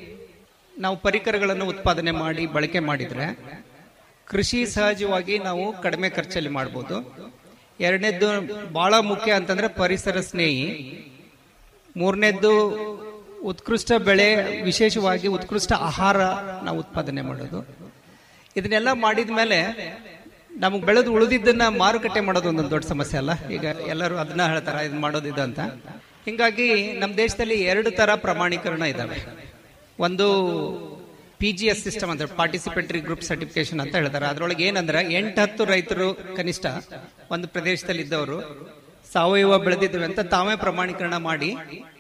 ನಾವು ಪರಿಕರಗಳನ್ನು ಉತ್ಪಾದನೆ ಮಾಡಿ ಬಳಕೆ ಮಾಡಿದ್ರೆ ಕೃಷಿ ಸಹಜವಾಗಿ ನಾವು ಕಡಿಮೆ ಖರ್ಚಲ್ಲಿ ಮಾಡ್ಬೋದು ಎರಡನೇದ್ದು ಬಹಳ ಮುಖ್ಯ ಅಂತಂದ್ರೆ ಪರಿಸರ ಸ್ನೇಹಿ ಮೂರನೇದ್ದು ಉತ್ಕೃಷ್ಟ ಬೆಳೆ ವಿಶೇಷವಾಗಿ ಉತ್ಕೃಷ್ಟ ಆಹಾರ ನಾವು ಉತ್ಪಾದನೆ ಮಾಡೋದು ಇದನ್ನೆಲ್ಲ ಮಾಡಿದ ಮೇಲೆ ನಮಗೆ ಬೆಳೆದು ಉಳಿದಿದ್ದನ್ನ ಮಾರುಕಟ್ಟೆ ಮಾಡೋದು ಒಂದೊಂದು ದೊಡ್ಡ ಸಮಸ್ಯೆ ಅಲ್ಲ ಈಗ ಎಲ್ಲರೂ ಅದನ್ನ ಹೇಳ್ತಾರೆ ಇದು ಮಾಡೋದು ಇದು ಅಂತ ಹಿಂಗಾಗಿ ನಮ್ಮ ದೇಶದಲ್ಲಿ ಎರಡು ತರ ಪ್ರಮಾಣೀಕರಣ ಇದಾವೆ ಒಂದು ಪಿ ಜಿ ಎಸ್ ಸಿಸ್ಟಮ್ ಅಂತ ಪಾರ್ಟಿಸಿಪೇಟರಿ ಗ್ರೂಪ್ ಸರ್ಟಿಫಿಕೇಶನ್ ಅಂತ ಹೇಳ್ತಾರೆ ಅದ್ರೊಳಗೆ ಏನಂದ್ರೆ ಎಂಟು ಹತ್ತು ರೈತರು ಕನಿಷ್ಠ ಒಂದು ಪ್ರದೇಶದಲ್ಲಿ ಇದ್ದವರು ಸಾವಯವ ಬೆಳೆದಿದ್ದೇವೆ ಅಂತ ತಾವೇ ಪ್ರಮಾಣೀಕರಣ ಮಾಡಿ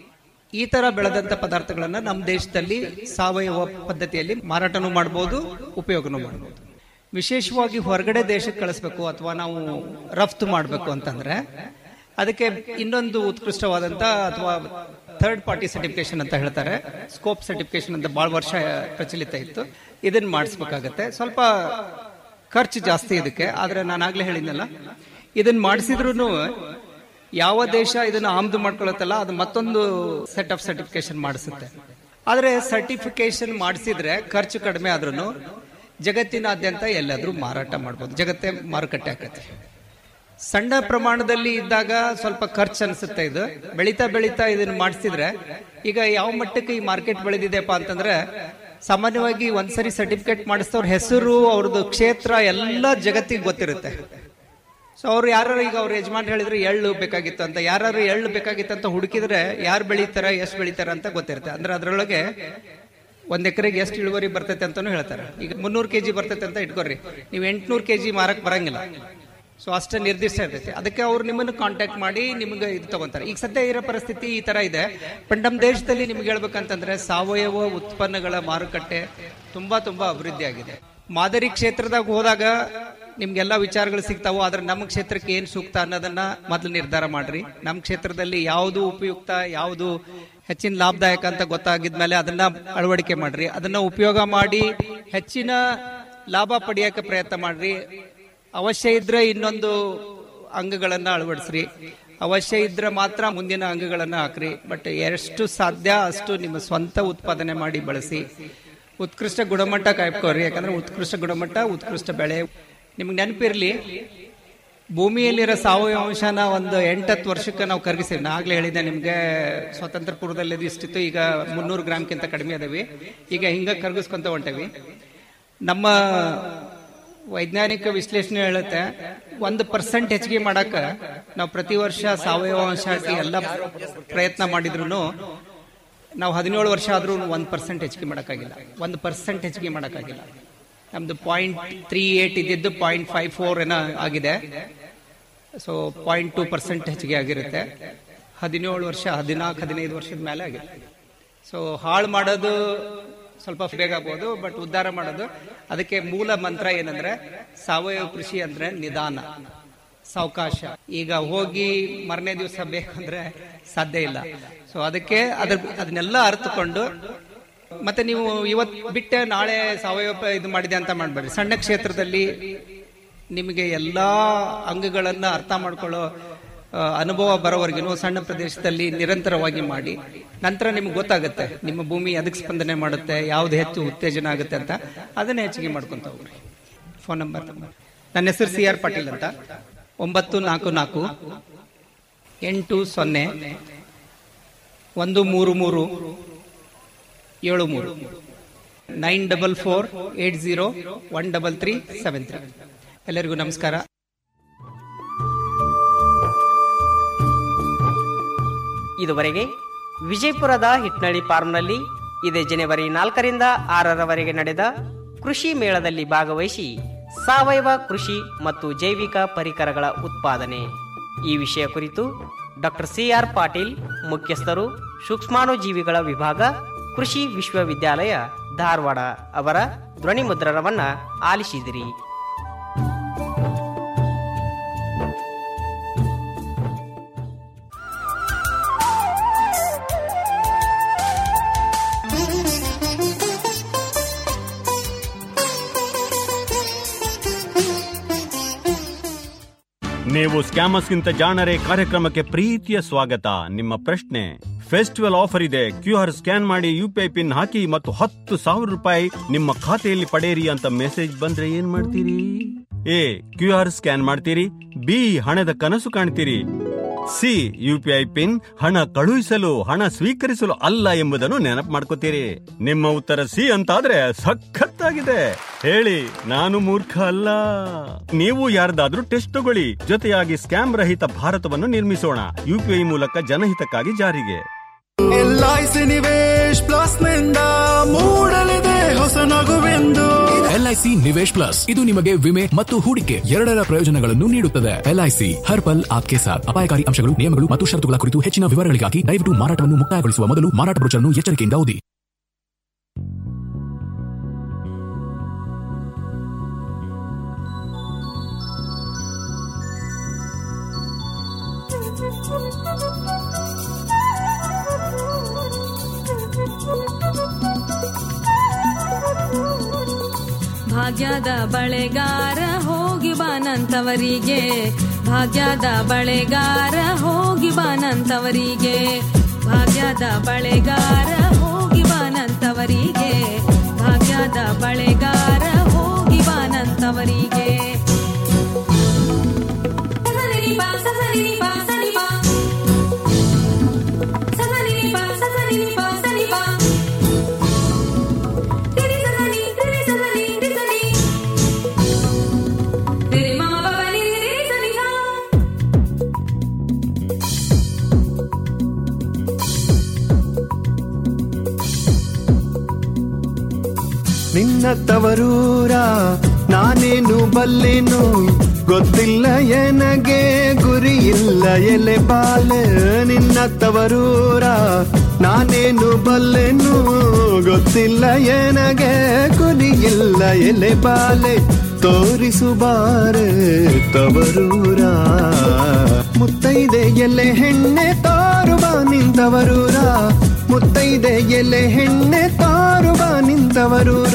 ಈ ತರ ಬೆಳೆದಂತ ಪದಾರ್ಥಗಳನ್ನ ನಮ್ಮ ದೇಶದಲ್ಲಿ ಸಾವಯವ ಪದ್ಧತಿಯಲ್ಲಿ ಮಾರಾಟನೂ ಮಾಡಬಹುದು ಉಪಯೋಗನೂ ಮಾಡಬಹುದು ವಿಶೇಷವಾಗಿ ಹೊರಗಡೆ ದೇಶಕ್ಕೆ ಕಳಿಸ್ಬೇಕು ಅಥವಾ ನಾವು ರಫ್ತು ಮಾಡಬೇಕು ಅಂತಂದ್ರೆ ಅದಕ್ಕೆ ಇನ್ನೊಂದು ಉತ್ಕೃಷ್ಟವಾದಂತ ಅಥವಾ ಥರ್ಡ್ ಪಾರ್ಟಿ ಸರ್ಟಿಫಿಕೇಶನ್ ಅಂತ ಹೇಳ್ತಾರೆ ಸ್ಕೋಪ್ ಸರ್ಟಿಫಿಕೇಶನ್ ಅಂತ ಬಹಳ ವರ್ಷ ಪ್ರಚಲಿತ ಇತ್ತು ಇದನ್ನ ಮಾಡಿಸ್ಬೇಕಾಗತ್ತೆ ಸ್ವಲ್ಪ ಖರ್ಚು ಜಾಸ್ತಿ ಇದಕ್ಕೆ ಆದ್ರೆ ನಾನು ಆಗ್ಲೇ ಹೇಳಿದ್ನಲ್ಲ ಇದನ್ನ ಮಾಡಿಸಿದ್ರು ಯಾವ ದೇಶ ಇದನ್ನ ಆಮದು ಮಾಡ್ಕೊಳತ್ತಲ್ಲ ಅದು ಮತ್ತೊಂದು ಸೆಟ್ ಆಫ್ ಸರ್ಟಿಫಿಕೇಶನ್ ಮಾಡಿಸುತ್ತೆ ಆದ್ರೆ ಸರ್ಟಿಫಿಕೇಶನ್ ಮಾಡಿಸಿದ್ರೆ ಖರ್ಚು ಕಡಿಮೆ ಆದ್ರೂ ಜಗತ್ತಿನಾದ್ಯಂತ ಎಲ್ಲಾದ್ರೂ ಮಾರಾಟ ಮಾಡ್ಬೋದು ಜಗತ್ತೇ ಮಾರುಕಟ್ಟೆ ಆಕತ್ತೆ ಸಣ್ಣ ಪ್ರಮಾಣದಲ್ಲಿ ಇದ್ದಾಗ ಸ್ವಲ್ಪ ಖರ್ಚು ಅನ್ಸುತ್ತೆ ಇದು ಬೆಳೀತಾ ಬೆಳೀತಾ ಇದನ್ನ ಮಾಡಿಸಿದ್ರೆ ಈಗ ಯಾವ ಮಟ್ಟಕ್ಕೆ ಈ ಮಾರ್ಕೆಟ್ ಬೆಳೆದಿದೆಪ್ಪ ಅಂತಂದ್ರೆ ಸಾಮಾನ್ಯವಾಗಿ ಒಂದ್ಸರಿ ಸರ್ಟಿಫಿಕೇಟ್ ಮಾಡಿಸಿದವ್ರ ಹೆಸರು ಅವ್ರದ್ದು ಕ್ಷೇತ್ರ ಎಲ್ಲ ಜಗತ್ತಿಗೆ ಗೊತ್ತಿರುತ್ತೆ ಸೊ ಅವ್ರು ಯಾರು ಈಗ ಅವ್ರ ಯಜಮಾನ್ ಹೇಳಿದ್ರೆ ಎಳ್ಳು ಬೇಕಾಗಿತ್ತು ಅಂತ ಯಾರು ಎಳ್ಳು ಬೇಕಾಗಿತ್ತು ಅಂತ ಹುಡುಕಿದ್ರೆ ಯಾರು ಬೆಳೀತಾರ ಎಷ್ಟು ಬೆಳೀತಾರ ಅಂತ ಗೊತ್ತಿರುತ್ತೆ ಅಂದ್ರೆ ಅದ್ರೊಳಗೆ ಒಂದ್ ಎಕರೆಗೆ ಎಷ್ಟು ಇಳುವರಿ ಬರ್ತೈತೆ ಅಂತಾನು ಹೇಳ್ತಾರೆ ಈಗ ಮುನ್ನೂರು ಕೆಜಿ ಬರ್ತೈತೆ ಅಂತ ಇಟ್ಕೊರಿ ನೀವು ಎಂಟ್ನೂರು ಕೆಜಿ ಮಾರಕ್ ಬರಂಗಿಲ್ಲ ಸೊ ಅಷ್ಟೇ ನಿರ್ದಿಷ್ಟ ಇರ್ತೈತಿ ಅದಕ್ಕೆ ಅವ್ರು ನಿಮ್ಮನ್ನು ಕಾಂಟ್ಯಾಕ್ಟ್ ಮಾಡಿ ನಿಮ್ಗೆ ಇದು ತಗೊಂತಾರೆ ಈಗ ಸದ್ಯ ಇರೋ ಪರಿಸ್ಥಿತಿ ಈ ತರ ಇದೆ ಬಟ್ ನಮ್ಮ ದೇಶದಲ್ಲಿ ನಿಮ್ಗೆ ಹೇಳ್ಬೇಕಂತಂದ್ರೆ ಸಾವಯವ ಉತ್ಪನ್ನಗಳ ಮಾರುಕಟ್ಟೆ ತುಂಬಾ ತುಂಬಾ ಅಭಿವೃದ್ಧಿ ಆಗಿದೆ ಮಾದರಿ ಕ್ಷೇತ್ರದಾಗ ಹೋದಾಗ ನಿಮ್ಗೆಲ್ಲ ವಿಚಾರಗಳು ಸಿಗ್ತಾವು ಆದ್ರೆ ನಮ್ಮ ಕ್ಷೇತ್ರಕ್ಕೆ ಏನ್ ಸೂಕ್ತ ಅನ್ನೋದನ್ನ ಮೊದಲು ನಿರ್ಧಾರ ಮಾಡ್ರಿ ನಮ್ಮ ಕ್ಷೇತ್ರದಲ್ಲಿ ಯಾವುದು ಉಪಯುಕ್ತ ಯಾವುದು ಹೆಚ್ಚಿನ ಲಾಭದಾಯಕ ಅಂತ ಗೊತ್ತಾಗಿದ್ಮೇಲೆ ಅದನ್ನ ಅಳವಡಿಕೆ ಮಾಡ್ರಿ ಅದನ್ನ ಉಪಯೋಗ ಮಾಡಿ ಹೆಚ್ಚಿನ ಲಾಭ ಪಡೆಯಕ್ಕೆ ಪ್ರಯತ್ನ ಮಾಡ್ರಿ ಅವಶ್ಯ ಇದ್ರೆ ಇನ್ನೊಂದು ಅಂಗಗಳನ್ನ ಅಳವಡಿಸ್ರಿ ಅವಶ್ಯ ಇದ್ರೆ ಮಾತ್ರ ಮುಂದಿನ ಅಂಗಗಳನ್ನ ಹಾಕ್ರಿ ಬಟ್ ಎಷ್ಟು ಸಾಧ್ಯ ಅಷ್ಟು ನಿಮ್ಮ ಸ್ವಂತ ಉತ್ಪಾದನೆ ಮಾಡಿ ಬಳಸಿ ಉತ್ಕೃಷ್ಟ ಗುಣಮಟ್ಟ ಕಾಯ್ಕೋರಿ ಯಾಕಂದ್ರೆ ಉತ್ಕೃಷ್ಟ ಗುಣಮಟ್ಟ ಉತ್ಕೃಷ್ಟ ಬೆಳೆ ನಿಮ್ಗೆ ನೆನಪಿರ್ಲಿ ಭೂಮಿಯಲ್ಲಿರೋ ಸಾವಯವ ಅಂಶನ ಒಂದು ಎಂಟತ್ತು ವರ್ಷಕ್ಕೆ ನಾವು ಕರಗಿಸಿವಿ ನಾ ಆಗ್ಲೇ ಹೇಳಿದ್ದೆ ನಿಮ್ಗೆ ಸ್ವಾತಂತ್ರ್ಯ ಪೂರ್ವದಲ್ಲಿ ಇದು ಇಷ್ಟಿತ್ತು ಈಗ ಮುನ್ನೂರು ಗ್ರಾಮ್ಗಿಂತ ಕಡಿಮೆ ಅದಾವಿ ಈಗ ಹಿಂಗ ಕರಗಿಸ್ಕೊಂತ ಹೊಂಟೇವಿ ನಮ್ಮ ವೈಜ್ಞಾನಿಕ ವಿಶ್ಲೇಷಣೆ ಹೇಳುತ್ತೆ ಒಂದು ಪರ್ಸೆಂಟ್ ಹೆಚ್ಚಿಗೆ ಮಾಡಕ ನಾವು ಪ್ರತಿ ವರ್ಷ ಸಾವಯವ ಅಂಶ ಹಾಕಿ ಎಲ್ಲ ಪ್ರಯತ್ನ ಮಾಡಿದ್ರು ನಾವು ಹದಿನೇಳು ವರ್ಷ ಆದ್ರೂ ಒಂದ್ ಪರ್ಸೆಂಟ್ ಹೆಚ್ಚಿಗೆ ಮಾಡೋಕ್ಕಾಗಿಲ್ಲ ಒಂದು ಪರ್ಸೆಂಟ್ ಹೆಚ್ಚಿಗೆ ಮಾಡೋಕ್ಕಾಗಿಲ್ಲ ನಮ್ದು ಪಾಯಿಂಟ್ ತ್ರೀ ಏಟ್ ಇದ್ದಿದ್ದು ಪಾಯಿಂಟ್ ಫೈವ್ ಫೋರ್ ಏನೋ ಆಗಿದೆ ಸೊ ಪಾಯಿಂಟ್ ಟೂ ಪರ್ಸೆಂಟ್ ಹೆಚ್ಚಿಗೆ ಆಗಿರುತ್ತೆ ಹದಿನೇಳು ವರ್ಷ ಹದಿನಾಲ್ಕು ಹದಿನೈದು ವರ್ಷದ ಮೇಲೆ ಆಗಿದೆ ಸೊ ಹಾಳು ಮಾಡೋದು ಸ್ವಲ್ಪ ಬೇಗ ಆಗ್ಬೋದು ಬಟ್ ಉದ್ಧಾರ ಮಾಡೋದು ಅದಕ್ಕೆ ಮೂಲ ಮಂತ್ರ ಏನಂದ್ರೆ ಸಾವಯವ ಕೃಷಿ ಅಂದ್ರೆ ನಿಧಾನ ಸಾವಕಾಶ ಈಗ ಹೋಗಿ ಮರನೇ ದಿವಸ ಬೇಕಂದ್ರೆ ಸಾಧ್ಯ ಇಲ್ಲ ಸೊ ಅದಕ್ಕೆ ಅದ್ರ ಅದನ್ನೆಲ್ಲ ಅರ್ಥಕೊಂಡು ಮತ್ತೆ ನೀವು ಇವತ್ ಬಿಟ್ಟೆ ನಾಳೆ ಸಾವಯವ ಇದು ಮಾಡಿದೆ ಅಂತ ಮಾಡ್ಬೇಡಿ ಸಣ್ಣ ಕ್ಷೇತ್ರದಲ್ಲಿ ನಿಮಗೆ ಎಲ್ಲಾ ಅಂಗಗಳನ್ನ ಅರ್ಥ ಮಾಡ್ಕೊಳ್ಳೋ ಆ, ಅನುಭವ ಬರೋವರೆಗೂ ಸಣ್ಣ ಪ್ರದೇಶದಲ್ಲಿ ನಿರಂತರವಾಗಿ ಮಾಡಿ ನಂತರ ನಿಮ್ಗೆ ಗೊತ್ತಾಗುತ್ತೆ ನಿಮ್ಮ ಭೂಮಿ ಅದಕ್ಕೆ ಸ್ಪಂದನೆ ಮಾಡುತ್ತೆ ಯಾವ್ದು ಹೆಚ್ಚು ಉತ್ತೇಜನ ಆಗುತ್ತೆ ಅಂತ ಅದನ್ನ ಹೆಚ್ಚಿಗೆ ಮಾಡ್ಕೊಂತ ಹೋಗ್ರಿ ಫೋನ್ ನಂಬರ್ ನನ್ನ ಹೆಸರು ಸಿ ಆರ್ ಪಾಟೀಲ್ ಅಂತ ಒಂಬತ್ತು ನಾಲ್ಕು ನಾಲ್ಕು ಎಂಟು ಸೊನ್ನೆ ಒಂದು ಮೂರು ಮೂರು ಏಳು ಮೂರು nine double four eight zero one double three seven three ಎಲ್ಲರಿಗೂ ನಮಸ್ಕಾರ ಇದುವರೆಗೆ ವಿಜಯಪುರದ ಹಿಟ್ನಳ್ಳಿ ಫಾರ್ಮ್ನಲ್ಲಿ ಇದೇ ಜನವರಿ ನಾಲ್ಕರಿಂದ ಆರರವರೆಗೆ ನಡೆದ ಕೃಷಿ ಮೇಳದಲ್ಲಿ ಭಾಗವಹಿಸಿ ಸಾವಯವ ಕೃಷಿ ಮತ್ತು ಜೈವಿಕ ಪರಿಕರಗಳ ಉತ್ಪಾದನೆ ಈ ವಿಷಯ ಕುರಿತು ಡಾಕ್ಟರ್ ಸಿಆರ್ ಪಾಟೀಲ್ ಮುಖ್ಯಸ್ಥರು ಸೂಕ್ಷ್ಮಾಣುಜೀವಿಗಳ ವಿಭಾಗ ಕೃಷಿ ವಿಶ್ವವಿದ್ಯಾಲಯ ಧಾರವಾಡ ಅವರ ಧ್ವನಿ ಮುದ್ರಣವನ್ನ ಆಲಿಸಿದಿರಿ ನೀವು ಸ್ಕ್ಯಾಮರ್ಸ್ಗಿಂತ ಜಾಣರೆ ಕಾರ್ಯಕ್ರಮಕ್ಕೆ ಪ್ರೀತಿಯ ಸ್ವಾಗತ ನಿಮ್ಮ ಪ್ರಶ್ನೆ ಫೆಸ್ಟಿವಲ್ ಆಫರ್ ಇದೆ ಕ್ಯೂ ಆರ್ ಸ್ಕ್ಯಾನ್ ಮಾಡಿ ಯು ಪಿ ಐ ಪಿನ್ ಹಾಕಿ ಮತ್ತು ಹತ್ತು ಸಾವಿರ ರೂಪಾಯಿ ನಿಮ್ಮ ಖಾತೆಯಲ್ಲಿ ಪಡೆಯಿರಿ ಅಂತ ಮೆಸೇಜ್ ಬಂದ್ರೆ ಏನ್ ಮಾಡ್ತೀರಿ ಎ ಕ್ಯೂ ಆರ್ ಸ್ಕ್ಯಾನ್ ಮಾಡ್ತೀರಿ ಬಿ ಹಣದ ಕನಸು ಕಾಣ್ತೀರಿ C U P I pin ಹಣ ಕಳುಹಿಸಲು ಹಣ ಸ್ವೀಕರಿಸಲು ಅಲ್ಲ ಎಂಬುದನ್ನು ನೆನಪು ಮಾಡ್ಕೋತೀರಿ ನಿಮ್ಮ ಉತ್ತರ ಸಿ ಅಂತಾದ್ರೆ ಸಖತ್ತಾಗಿದೆ ಹೇಳಿ ನಾನು ಮೂರ್ಖ ಅಲ್ಲ ನೀವು ಯಾರ್ದಾದ್ರೂ ಟೆಸ್ಟ್ ತಗೊಳ್ಳಿ ಜೊತೆಯಾಗಿ ಸ್ಕ್ಯಾಮ್ ರಹಿತ ಭಾರತವನ್ನು ನಿರ್ಮಿಸೋಣ ಯುಪಿಐ ಮೂಲಕ ಜನಹಿತಕ್ಕಾಗಿ ಜಾರಿಗೆ L I C Nivesh plus ನಿಂದ ಮೂಡಲಿದೆ ಹೊಸ ನಗುವೆಂದು ಎಲ್ಐಸಿ ನಿವೇಶ್ ಪ್ಲಸ್ ಇದು ನಿಮಗೆ ವಿಮೆ ಮತ್ತು ಹೂಡಿಕೆ ಎರಡರ ಪ್ರಯೋಜನಗಳನ್ನು ನೀಡುತ್ತದೆ ಎಲ್ಐಸಿ ಹರ್ ಪಲ್ ಆಪ್ಕೆ ಸಾಥ್ ಅಪಾಯಕಾರಿ ಅಂಶಗಳು ನಿಯಮಗಳು ಮತ್ತು ಷರತ್ತುಗಳ ಕುರಿತು ಹೆಚ್ಚಿನ ವಿವರಗಳಿಗಾಗಿ ದಯವಿಟ್ಟು ಮಾರಾಟವನ್ನು ಮುಕ್ತಾಯಗೊಳಿಸುವ ಮೊದಲು ಮಾರಾಟ ಬ್ರೋಚರ್ನ್ನು ಎಚ್ಚರಿಕೆಯಿಂದ ಓದಿ ಭಾಗ್ಯದ ಬಳೆಗಾರ ಹೋಗಿ ಬಾನಂತವರಿಗೆ ಭಾಗ್ಯದ ಬಳೆಗಾರ ಹೋಗಿ ಬಾನಂತವರಿಗೆ ಭಾಗ್ಯದ ಬಳೆಗಾರ ಹೋಗಿ ಬಾನಂತವರಿಗೆ ಭಾಗ್ಯದ ಬಳೆಗಾರ ಹೋಗಿ ಬಾನಂತವರಿಗೆ ಸಸನಿರಿ ಬಾ, ಸಸನಿರಿ ಬಾ, ಸನಿ ಬಾ. ಸಸನಿರಿ ಬಾ, ಸಸನಿರಿ ಬಾ, ಸನಿ ಬಾ. ರಿರಿ ಸಸನಿ, ರಿರಿ ಸಸನಿ, ರಿ ಸನಿ. ರಿರಿ ಮ ಪ ಪ ನಿ ರಿ ರಿ ಸನಿ ಹ. ನಿನ್ನ ತವರೂರ ನಾನೇನು ಬಲ್ಲೆನು ಗೊತ್ತಿಲ್ಲ ಎನಗೆ ಗುರಿ ಇಲ್ಲ ಎಲೆ ಬಾಲೆ ನಿನ್ನ ತವರೂರ ನಾನೇನು ಬಲ್ಲೆನು ಗೊತ್ತಿಲ್ಲ ಎನಗೆ ಗುರಿ ಇಲ್ಲ ಎಲೆ ಬಾಲೆ ತೋರಿಸು ಬಾರೆ ತವರೂರ ಮುತ್ತೈದೆ ಎಲೆ ಹೆಣ್ಣೆ ತೋರುವ ನಿಂತವರೂರ ಮುತ್ತೈದೆ ಎಲೆ ಹೆಣ್ಣೆ ತೋರುವ ನಿಂತವರೂರ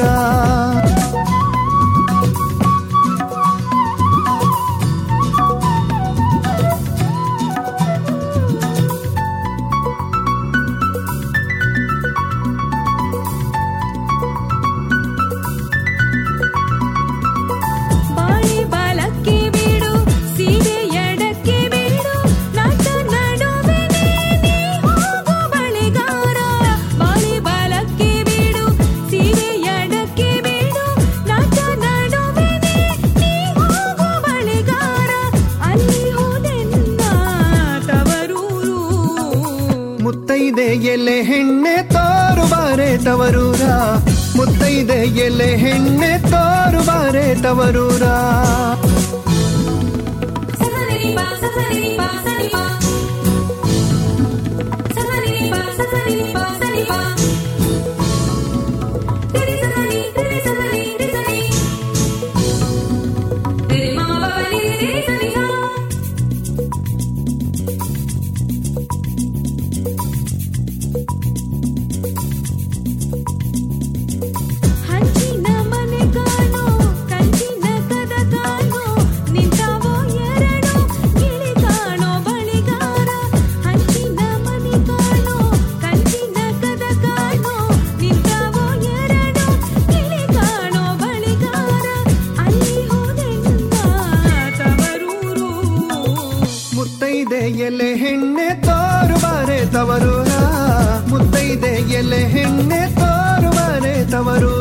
ಬಾಳಿ ಬಾಲಕ್ಕೆ ಬೀಡು ಸೀರೆ ಎಡಕ್ಕೆ ಬೀಡು ನಾಟ ನಡುವೆ ನೀ ಹೋಗು ಬಳೆಗಾರ ಬಾಳಿ ಬಾಲಕ್ಕೆ ಬೀಡು ಸೀರೆ ಎಡಕ್ಕೆ ಬೀಡು ನಾಟ ನಡುವೆ ನೀ ಹೋಗು ಬಳೆಗಾರ ಅಲ್ಲಿ ಹೋದೆನ್ನ ತವರೂರು ಮುತ್ತೈದೆ ಎಲೆ ಹೆಣ್ಣೆ ತೋರುಬಾರೆ ತವರೂರ ಮುತ್ತೈದೆ ಎಲೆ ಹೆಣ್ಣೆ ತೋರುಬಾರೆ ತವರೂರ ಸಸನಿರಿ ಬಾ ಸಸನಿರಿ ಬಾ ಸನಿ ಬಾ ಸಸನಿರಿ ಬಾ ಸಸನಿರಿ ಬಾ ಸನಿ ಬಾ ರಿರಿ ಸಸನಿ ರಿರಿ ಸಸನಿ ರಿ ಸನಿ ರಿರಿ ಮ ಪ ಪ ನಿ ರಿ ರಿ ಸನಿ ಹ. ಹಂಚಿನ ಮನೆ ಕಾಣೋ ಕಂಚಿನ ಕದ ಕಾಣೋ ನಿಂತವೋ ಎರಡು ಗಿಳಿ ಕಾಣೋ ಬಳಿಗಾರ ಹಂಚಿನ ಮನೆ ಕಾಣೋ ಕಂಚಿನ ಕದ ಕಾಣೋ ನಿಂತವೋ ಎರಡು ಗಿಳಿ ಕಾಣೋ ಬಳಿಗಾರ ಅಲ್ಲಿ ಹೋದೆನ್ನ ತವರೂರು ಮುತ್ತೈದೆ ಎಲೆ ಹೆಣ್ಣೆ ತೋರುಬಾರೆ ತವರೂರ ಮುತ್ತೈದೆ ಎಲೆ ಹೆಣ್ಣೆ ತೋರುಬಾರೆ ತವರೂರ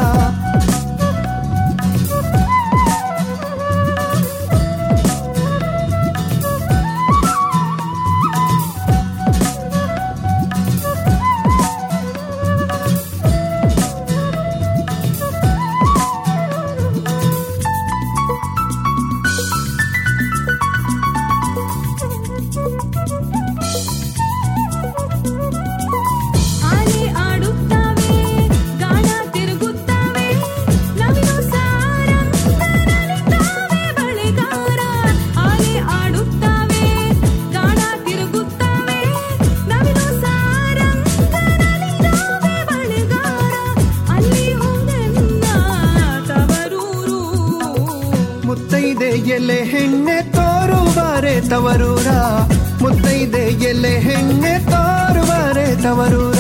ಆನೆ ಆಡುತ್ತವೆ ಗಾಣ ತಿರುಗುತ್ತವೆ ನವಿಲು ಸಾರಂಗನಲಿತಾವೆ ಬಳೆಗಾರ ಆನೆ ಆಡುತ್ತವೆ ಗಾಣ ತಿರುಗುತ್ತವೆ ನವಿಲು ಸಾರಂಗನಲಿತಾವೆ ಬಳೆಗಾರ ಅಲ್ಲಿ ಹೋದೆನ್ನ ತವರೂರು ಮುತ್ತೈದೆ ಎಲೆ ಹೆಣ್ಣೆ ತೋರುವ ಬಾರೆ ತವರೂರ ಮುತ್ತೈದೆ ಎಲೆ ಹೆಣ್ಣೆ ತೋರು ಬಾರೆ ತವರೂರ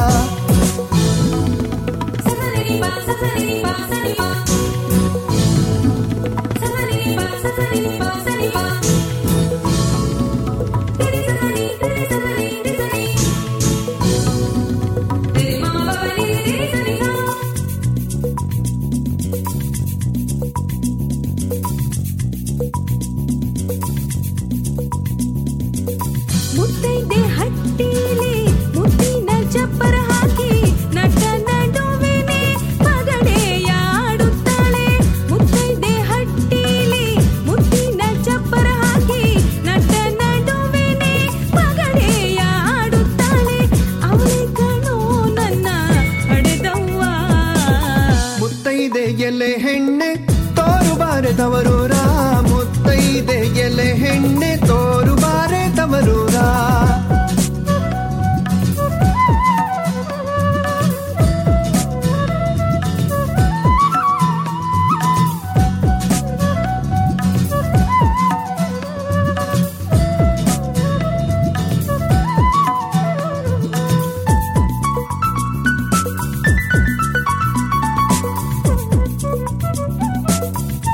ಮುತ್ತೈದೆ ಹಟ್ಟಿಲಿ ಮುತ್ತಿನ ಚಪ್ಪರ ಹಾಕಿ ನಟ ನಡುವಿನೆ ಪಗಡೆಯ ಆಡುತ್ತಾಳೆ ಮುತ್ತೈದೆ ಹಟ್ಟಿಲಿ ಮುತ್ತಿನ ಚಪ್ಪರ ಹಾಕಿ ನಟ ನಡುವಿನೆ ಪಗಡೆಯ ಆಡುತ್ತಾಳೆ ಅವಳೆ ಕಣೋ ನನ್ನ ಹಡೆದವ್ವ ಮುತ್ತೈದೆ ಎಲೆ ಹೆಣ್ಣೆ ತೋರು ಬಾರೆ ತವರೂರ ಮುತ್ತೈದೆ ಎಲೆ ಹೆಣ್ಣೆ ತೋರು